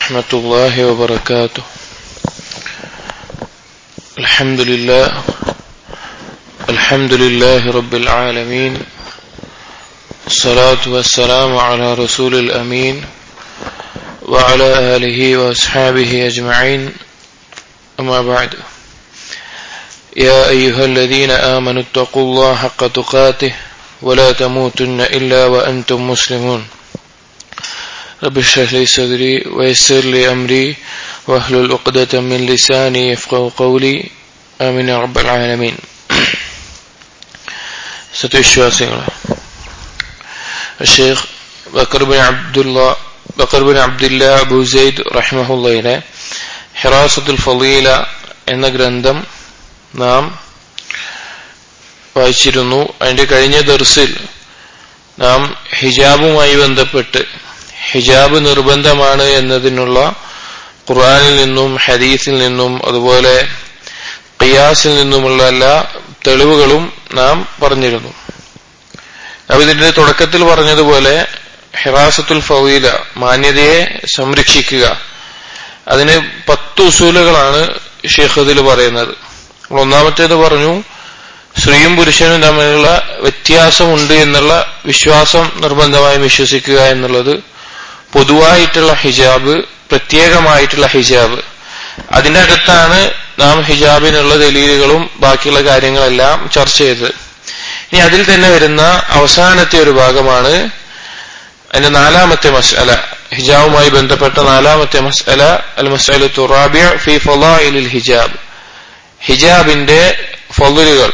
ورحمة الله وبركاته الحمد لله الحمد لله رب العالمين الصلاة والسلام على رسول الأمين وعلى آله وأصحابه أجمعين أما بعد يا أيها الذين آمنوا اتقوا الله حق تقاته ولا تموتن إلا وأنتم مسلمون رب اشرح لي صدري ويسر لي أمري واحلل عقدة من لساني يفقه قولي آمين يا رب العالمين സത്യവിശ്വാസികളെ ഷെയ്ഖ് ബക്കർ ബിൻ അബ്ദുള്ള ബക്കർ ബിൻ അബ്ദുല്ല അബു സെയ്ദ് റഹ്മഹുല്ലയുടെ ഹിറാസത്തുൽ ഫലീല എന്ന ഗ്രന്ഥം നാം വായിച്ചിരുന്നു അതിന്റെ കഴിഞ്ഞ ദർസിൽ നാം ഹിജാബുമായി ബന്ധപ്പെട്ട് ഹിജാബ് നിർബന്ധമാണ് എന്നതിനുള്ള ഖുർആനിൽ നിന്നും ഹദീസിൽ നിന്നും അതുപോലെ ഖിയാസിൽ നിന്നുമുള്ള എല്ലാ തെളിവുകളും നാം പറഞ്ഞിരുന്നു അപ്പൊ ഇതിന്റെ തുടക്കത്തിൽ പറഞ്ഞതുപോലെ ഹിറാസത്തുൽ ഫവീല മാന്യതയെ സംരക്ഷിക്കുക അതിന് പത്ത് ഉസൂലുകളാണ് ഷെയ്ഖ് അതിൽ പറയുന്നത് ഒന്നാമത്തേത് പറഞ്ഞു സ്ത്രീയും പുരുഷനും തമ്മിലുള്ള വ്യത്യാസമുണ്ട് എന്നുള്ള വിശ്വാസം നിർബന്ധമായും വിശ്വസിക്കുക എന്നുള്ളത് പൊതുവായിട്ടുള്ള ഹിജാബ് പ്രത്യേകമായിട്ടുള്ള ഹിജാബ് അതിന്റെ അകത്താണ് നാം ഹിജാബിനുള്ള ദലീലുകളും ബാക്കിയുള്ള കാര്യങ്ങളെല്ലാം ചർച്ച ചെയ്തത് ഇനി അതിൽ തന്നെ വരുന്ന അവസാനത്തെ ഒരു ഭാഗമാണ് അതിന്റെ നാലാമത്തെ മസ്അല ഹിജാബുമായി ബന്ധപ്പെട്ട നാലാമത്തെ മസ്അല അൽ മസ്അല തുറാബിയ ഫി ഫലാഇലിൽ ഹിജാബ് ഹിജാബിന്റെ ഫലുകൾ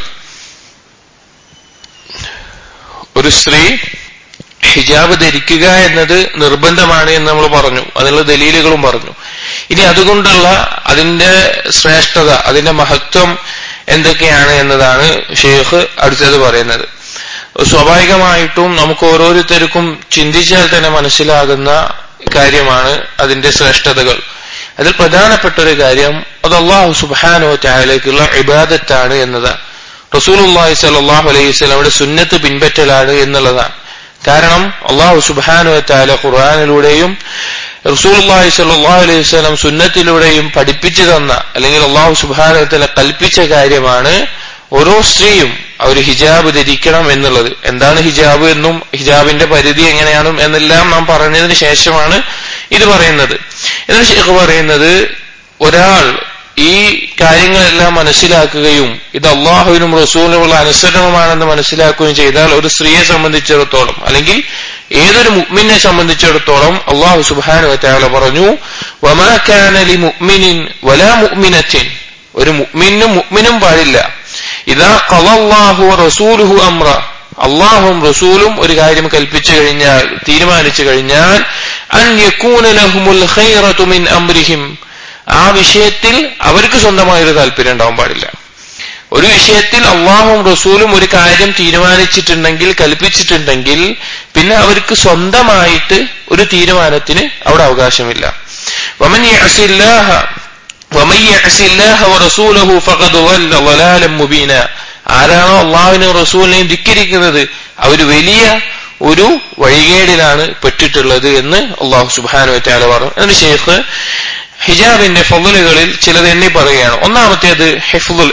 ഒരു സ്ത്രീ ഹിജാബ് ധരിക്കുക എന്നത് നിർബന്ധമാണ് എന്ന് നമ്മൾ പറഞ്ഞു അതിനുള്ള ദലീലുകളും പറഞ്ഞു ഇനി അതുകൊണ്ടുള്ള അതിന്റെ ശ്രേഷ്ഠത അതിന്റെ മഹത്വം എന്തൊക്കെയാണ് എന്നതാണ് ഷെയ്ഖ് അടുത്തത് പറയുന്നത് സ്വാഭാവികമായിട്ടും നമുക്ക് ഓരോരുത്തർക്കും ചിന്തിച്ചാൽ തന്നെ മനസ്സിലാകുന്ന കാര്യമാണ് അതിന്റെ ശ്രേഷ്ഠതകൾ അതിൽ പ്രധാനപ്പെട്ട ഒരു കാര്യം അത് അള്ളാഹു സുബാനോ ചായാലേക്കുള്ള ഇബാദത്താണ് എന്നതാണ് റസൂലുള്ളാഹി സ്വല്ലല്ലാഹു അലൈഹി വസല്ലമയുടെ സുന്നത്ത് പിൻപറ്റലാണ് എന്നുള്ളതാണ് കാരണം അള്ളാഹു സുബാനു താല ഖുർആാനിലൂടെയും റസൂലുള്ളാഹി സ്വല്ലല്ലാഹു അലൈഹി വസല്ലം സുന്നത്തിലൂടെയും പഠിപ്പിച്ചു തന്ന അല്ലെങ്കിൽ അള്ളാഹു സുബാനു താല കൽപ്പിച്ച കാര്യമാണ് ഓരോ സ്ത്രീയും അവർ ഹിജാബ് ധരിക്കണം എന്നുള്ളത് എന്താണ് ഹിജാബ് എന്നും ഹിജാബിന്റെ പരിധി എങ്ങനെയാണ് എന്നെല്ലാം നാം പറഞ്ഞതിന് ശേഷമാണ് ഇത് പറയുന്നത് എന്നിട്ട് ഷെയ്ഖ് പറയുന്നത് ഒരാൾ ഈ കാര്യങ്ങളെല്ലാം മനസ്സിലാക്കുകയും ഇത് അള്ളാഹുവിനും റസൂലിനുമുള്ള അനുസരണമാണെന്ന് മനസ്സിലാക്കുകയും ചെയ്താൽ ഒരു സ്ത്രീയെ സംബന്ധിച്ചിടത്തോളം അല്ലെങ്കിൽ ഏതൊരു മുഗ്മിനെ സംബന്ധിച്ചിടത്തോളം അള്ളാഹു സുബാനു വറ്റാല പറഞ്ഞു വമാക്കാനലി മുഗ്മിനിൻ വലാ മുഗ്മിനത്തിൻ ഒരു മുഗ്മിനും മുഗ്മിനും പാടില്ല ഇതാ കളല്ലാഹു റസൂലുഹു അമ്ര അള്ളാഹും റസൂലും ഒരു കാര്യം കൽപ്പിച്ചു കഴിഞ്ഞാൽ തീരുമാനിച്ചു കഴിഞ്ഞാൽ അൻ യക്കൂന ലഹുമുൽ ഖൈറതു മിൻ അംരിഹിം ആ വിഷയത്തിൽ അവർക്ക് സ്വന്തമായൊരു താല്പര്യം ഉണ്ടാവാൻ പാടില്ല ഒരു വിഷയത്തിൽ അള്ളാഹും റസൂലും ഒരു കാര്യം തീരുമാനിച്ചിട്ടുണ്ടെങ്കിൽ കൽപ്പിച്ചിട്ടുണ്ടെങ്കിൽ പിന്നെ അവർക്ക് സ്വന്തമായിട്ട് ഒരു തീരുമാനത്തിന് അവിടെ അവകാശമില്ല വമൻ യഅസില്ലാഹ വമൻ യഅസില്ലാഹ വറസൂലഹു ഫഖദ് വല്ല ളലാലൻ മുബീന ആരാണോ അള്ളാഹുവിനെയും റസൂലിനെയും ധിക്കരിക്കുന്നത് അവർ വലിയ ഒരു വഴികേടിലാണ് പെട്ടിട്ടുള്ളത് എന്ന് അള്ളാഹു സുബാനു വറ്റാല പറഞ്ഞു എന്നിട്ട് ഷെയ്ഖ് ഹിജാബിന്റെ ഫലുകളിൽ ചിലത് എണ്ണി പറയുകയാണ് ഒന്നാമത്തേത് ഹിഫുൽ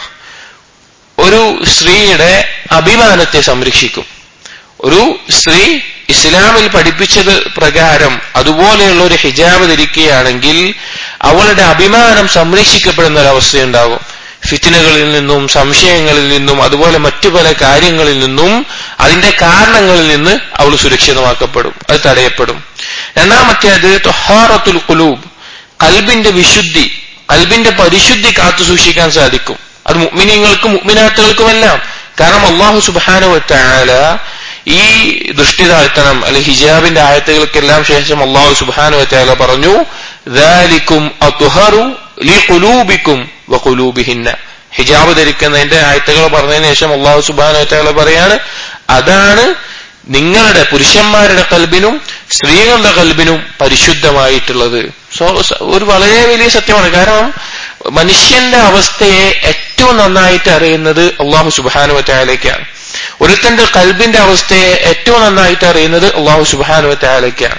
ഒരു സ്ത്രീയുടെ അഭിമാനത്തെ സംരക്ഷിക്കും ഒരു സ്ത്രീ ഇസ്ലാമിൽ പഠിപ്പിച്ചത് പ്രകാരം അതുപോലെയുള്ള ഒരു ഹിജാബ് ധരിക്കുകയാണെങ്കിൽ അവളുടെ അഭിമാനം സംരക്ഷിക്കപ്പെടുന്ന ഒരവസ്ഥയുണ്ടാകും ഫിത്തിനകളിൽ നിന്നും സംശയങ്ങളിൽ നിന്നും അതുപോലെ മറ്റു പല കാര്യങ്ങളിൽ നിന്നും അതിന്റെ കാരണങ്ങളിൽ നിന്ന് അവൾ സുരക്ഷിതമാക്കപ്പെടും അത് തടയപ്പെടും രണ്ടാമത്തേത് തൊഹാറത്തുൽ കുലൂബ് കൽബിന്റെ വിശുദ്ധി കൽബിന്റെ പരിശുദ്ധി കാത്തു സൂക്ഷിക്കാൻ സാധിക്കും അത് മുഗ്മിനിങ്ങൾക്കും മുഗ്മിനാത്തുകൾക്കുമെല്ലാം കാരണം അള്ളാഹു സുബാനുവറ്റാല ഈ ദൃഷ്ടി താഴ്ത്തണം അല്ലെ ഹിജാബിന്റെ ആയത്തുകൾക്കെല്ലാം ശേഷം അള്ളാഹു സുബാനുവറ്റാല പറഞ്ഞു ദാലിക്കും ഹിജാബ് ധരിക്കുന്നതിന്റെ ആയത്തുകൾ പറഞ്ഞതിന് ശേഷം അള്ളാഹു സുബാനുവറ്റാല പറയാണ് അതാണ് നിങ്ങളുടെ പുരുഷന്മാരുടെ കൽബിനും സ്ത്രീകളുടെ കൽബിനും പരിശുദ്ധമായിട്ടുള്ളത് സോ ഒരു വളരെ വലിയ സത്യമാണ് കാരണം മനുഷ്യന്റെ അവസ്ഥയെ ഏറ്റവും നന്നായിട്ട് അറിയുന്നത് അള്ളാഹു സുബാനു വറ്റായാലേക്കാണ് ഒരുത്തന്റെ കൽബിന്റെ അവസ്ഥയെ ഏറ്റവും നന്നായിട്ട് അറിയുന്നത് അള്ളാഹു സുബാനു വറ്റായാലേക്കാണ്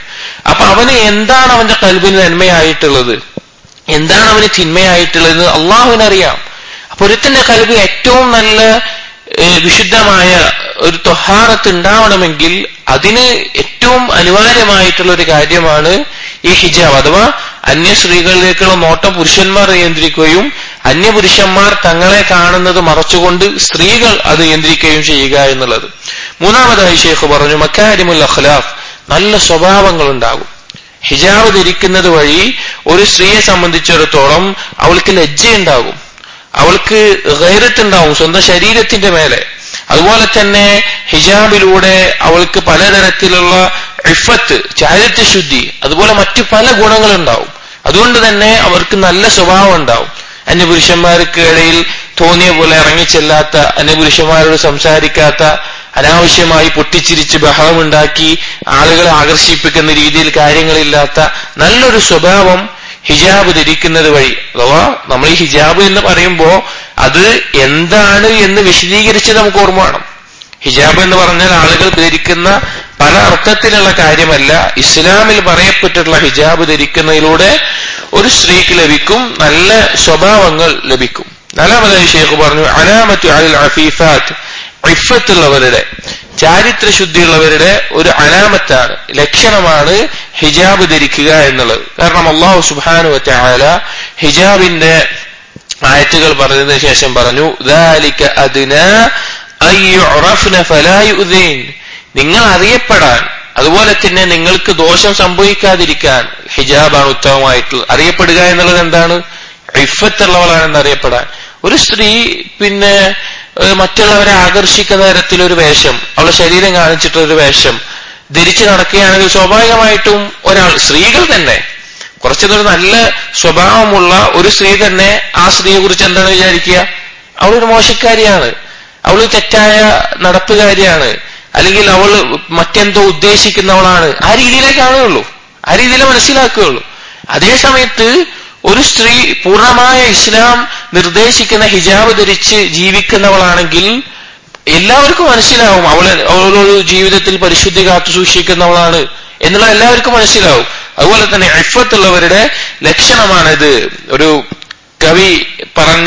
അപ്പൊ അവന് എന്താണ് അവന്റെ കൽബിന് നന്മയായിട്ടുള്ളത് എന്താണ് അവന് തിന്മയായിട്ടുള്ളത് അള്ളാഹുവിനറിയാം അപ്പൊ ഒരുത്തന്റെ കൽബ് ഏറ്റവും നല്ല ഏഹ്, വിശുദ്ധമായ ഒരു തൊഹാറത്ത് ഉണ്ടാവണമെങ്കിൽ അതിന് ഏറ്റവും അനിവാര്യമായിട്ടുള്ള ഒരു കാര്യമാണ് ഈ ഹിജാബ് അഥവാ അന്യ സ്ത്രീകളിലേക്കുള്ള നോട്ടം പുരുഷന്മാർ നിയന്ത്രിക്കുകയും അന്യ പുരുഷന്മാർ തങ്ങളെ കാണുന്നത് മറച്ചുകൊണ്ട് സ്ത്രീകൾ അത് നിയന്ത്രിക്കുകയും ചെയ്യുക എന്നുള്ളത് മൂന്നാമതായി ഷെയ്ഖ് പറഞ്ഞു മക്കാരിമുൽ അഖ്ലാഖ് നല്ല സ്വഭാവങ്ങൾ ഉണ്ടാകും ഹിജാബ് ധരിക്കുന്നത് വഴി ഒരു സ്ത്രീയെ സംബന്ധിച്ചിടത്തോളം അവൾക്ക് ലജ്ജയുണ്ടാകും അവൾക്ക് ഗൈരത്തുണ്ടാവും സ്വന്തം ശരീരത്തിന്റെ മേലെ അതുപോലെ തന്നെ ഹിജാബിലൂടെ അവൾക്ക് പലതരത്തിലുള്ള ഇഫത്ത് ചാരിത്യശുദ്ധി അതുപോലെ മറ്റു പല ഗുണങ്ങളുണ്ടാവും അതുകൊണ്ട് തന്നെ അവർക്ക് നല്ല സ്വഭാവം ഉണ്ടാവും അന്യപുരുഷന്മാർക്ക് ഇടയിൽ തോന്നിയ പോലെ ഇറങ്ങിച്ചെല്ലാത്ത അന്യപുരുഷന്മാരോട് സംസാരിക്കാത്ത അനാവശ്യമായി പൊട്ടിച്ചിരിച്ച് ബഹളമുണ്ടാക്കി ആളുകളെ ആകർഷിപ്പിക്കുന്ന രീതിയിൽ കാര്യങ്ങളില്ലാത്ത നല്ലൊരു സ്വഭാവം ഹിജാബ് ധരിക്കുന്നത് വഴി അഥവാ നമ്മൾ ഈ ഹിജാബ് എന്ന് പറയുമ്പോ അത് എന്താണ് എന്ന് വിശദീകരിച്ച് നമുക്ക് ഓർമ്മ വേണം ഹിജാബ് എന്ന് പറഞ്ഞാൽ ആളുകൾ ധരിക്കുന്ന പല അർത്ഥത്തിലുള്ള കാര്യമല്ല ഇസ്ലാമിൽ പറയപ്പെട്ടിട്ടുള്ള ഹിജാബ് ധരിക്കുന്നതിലൂടെ ഒരു സ്ത്രീക്ക് ലഭിക്കും നല്ല സ്വഭാവങ്ങൾ ലഭിക്കും നാലാമതായി ഷേഖ് പറഞ്ഞു അലാമത്തു അൽ അഫീഫാത്ത് ഇഫത്തുള്ളവരുടെ ചാരിത്ര ശുദ്ധിയുള്ളവരുടെ ഒരു അലാമത്താണ് ലക്ഷണമാണ് ഹിജാബ് ധരിക്കുക എന്നുള്ളത് കാരണം അള്ളാഹു സുബാനു വറ്റാല ഹിജാബിന്റെ ആയത്തുകൾ പറഞ്ഞതിന് ശേഷം പറഞ്ഞു ذَلِكَ أَدْنَى أَن يُعْرَفْنَ فَلَا يُؤْذَيْنَ നിങ്ങൾ അറിയപ്പെടാൻ അതുപോലെ തന്നെ നിങ്ങൾക്ക് ദോഷം സംഭവിക്കാതിരിക്കാൻ ഹിജാബാണ് ഉത്തമമായിട്ടുള്ളത് അറിയപ്പെടുക എന്നുള്ളത് എന്താണ് ഇഫത്തുള്ളവളാണെന്ന് അറിയപ്പെടാൻ ഒരു സ്ത്രീ പിന്നെ ഏഹ്, മറ്റുള്ളവരെ ആകർഷിക്കുന്ന തരത്തിലൊരു വേഷം അവളുടെ ശരീരം കാണിച്ചിട്ടൊരു വേഷം ധരിച്ചു നടക്കുകയാണെങ്കിൽ സ്വാഭാവികമായിട്ടും ഒരാൾ സ്ത്രീകൾ തന്നെ കുറച്ചൊരു നല്ല സ്വഭാവമുള്ള ഒരു സ്ത്രീ തന്നെ ആ സ്ത്രീയെ കുറിച്ച് എന്താണ് വിചാരിക്കുക അവളൊരു മോശക്കാരിയാണ് അവൾ തെറ്റായ നടപ്പുകാരിയാണ് അല്ലെങ്കിൽ അവൾ മറ്റെന്തോ ഉദ്ദേശിക്കുന്നവളാണ് ആ രീതിയിലേ കാണുകയുള്ളൂ ആ രീതിയിലേ മനസ്സിലാക്കുകയുള്ളൂ അതേ സമയത്ത് ഒരു സ്ത്രീ പൂർണ്ണമായ ഇസ്ലാം നിർദ്ദേശിക്കുന്ന ഹിജാബ് ധരിച്ച് ജീവിക്കുന്നവളാണെങ്കിൽ എല്ലാവർക്കും മനസ്സിലാവും അവൾ അവളൊരു ജീവിതത്തിൽ പരിശുദ്ധി കാത്തു സൂക്ഷിക്കുന്നവളാണ് എന്നുള്ള എല്ലാവർക്കും മനസ്സിലാവും അതുപോലെ തന്നെ ഇഫത്തുള്ളവരുടെ ലക്ഷണമാണിത് ഒരു കവി പറഞ്ഞ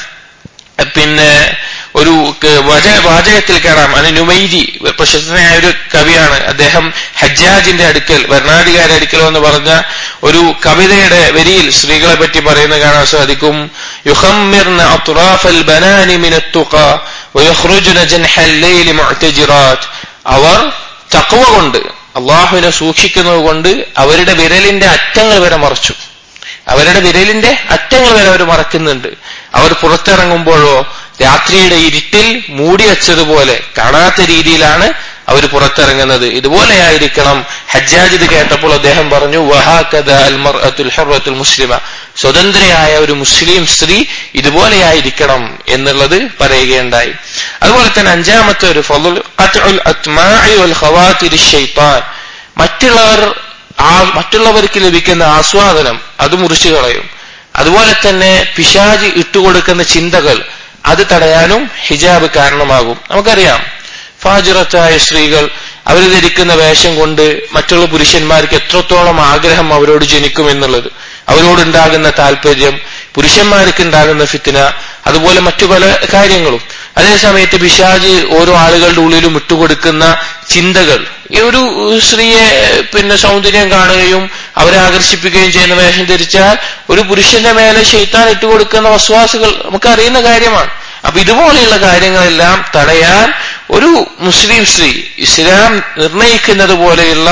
പിന്നെ ഒരു ക- വച വാചകത്തിൽ കാണാം അത് നുമൈരി പ്രശസ്തനായ ഒരു കവിയാണ് അദ്ദേഹം ഹജ്ജാജിന്റെ അടുക്കൽ ഭരണാധികാരി അടുക്കൽ എന്ന് പറഞ്ഞ ഒരു കവിതയുടെ വരിയിൽ സ്ത്രീകളെ പറ്റി പറയുന്നത് കാണാൻ സാധിക്കും യുഹമ്മിർന അത്റാഫൽ ബനാനി മിന التقى ويخرجن جنح الليل معتجرات അവർ തഖ്വ കൊണ്ട് അള്ളാഹുവിനെ സൂക്ഷിക്കുന്നത് കൊണ്ട് അവരുടെ വിരലിന്റെ അറ്റങ്ങൾ വരെ മറച്ചു അവരുടെ വിരലിന്റെ അറ്റങ്ങൾ വരെ അവർ മറക്കുന്നുണ്ട് അവർ പുറത്തിറങ്ങുമ്പോഴോ രാത്രിയുടെ ഇരുട്ടിൽ മൂടി വെച്ചതുപോലെ കാണാത്ത രീതിയിലാണ് അവർ പുറത്തിറങ്ങുന്നത് ഇതുപോലെയായിരിക്കണം ഹജ്ജാജ് ഇത് കേട്ടപ്പോൾ അദ്ദേഹം പറഞ്ഞു വഹാക്കദ അൽ മർഅത്തുൽ ഹുറത്തുൽ മുസ്ലിമ സ്വതന്ത്രയായ ഒരു മുസ്ലിം സ്ത്രീ ഇതുപോലെയായിരിക്കണം എന്നുള്ളത് പറയുകയുണ്ടായി അതുപോലെ തന്നെ അഞ്ചാമത്തെ ഒരു ഫളുൽ ഖത്ഉൽ അത്മാഇ വൽ ഖവാതിരി ശൈത്താൻ മറ്റുള്ളവർ ആ മറ്റുള്ളവർക്ക് ലഭിക്കുന്ന ആസ്വാദനം അത് മുറിച്ചു കളയും അതുപോലെ തന്നെ പിശാജ് ഇട്ടുകൊടുക്കുന്ന ചിന്തകൾ അത് തടയാനും ഹിജാബ് കാരണമാകും നമുക്കറിയാം ഫാജിറത്തായ സ്ത്രീകൾ അവർ ധരിക്കുന്ന വേഷം കൊണ്ട് മറ്റുള്ള പുരുഷന്മാർക്ക് എത്രത്തോളം ആഗ്രഹം അവരോട് ജനിക്കും എന്നുള്ളത് അവരോടുണ്ടാകുന്ന താല്പര്യം പുരുഷന്മാർക്ക് ഉണ്ടാകുന്ന ഫിത്തിന അതുപോലെ മറ്റു പല കാര്യങ്ങളും അതേസമയത്ത് പിശാജ് ഓരോ ആളുകളുടെ ഉള്ളിലും ഇട്ടുകൊടുക്കുന്ന ചിന്തകൾ ഈ ഒരു സ്ത്രീയെ പിന്നെ സൗന്ദര്യം കാണുകയും അവരെ ആകർഷിപ്പിക്കുകയും ചെയ്യുന്ന വേഷം ധരിച്ചാൽ ഒരു പുരുഷന്റെ മേലെ ശൈത്താൻ ഇട്ടുകൊടുക്കുന്ന വസ്വാസുകൾ നമുക്ക് അറിയുന്ന കാര്യമാണ് അപ്പൊ ഇതുപോലെയുള്ള കാര്യങ്ങളെല്ലാം തടയാൻ ഒരു മുസ്ലിം സ്ത്രീ ഇസ്ലാം നിർണയിക്കുന്നത് പോലെയുള്ള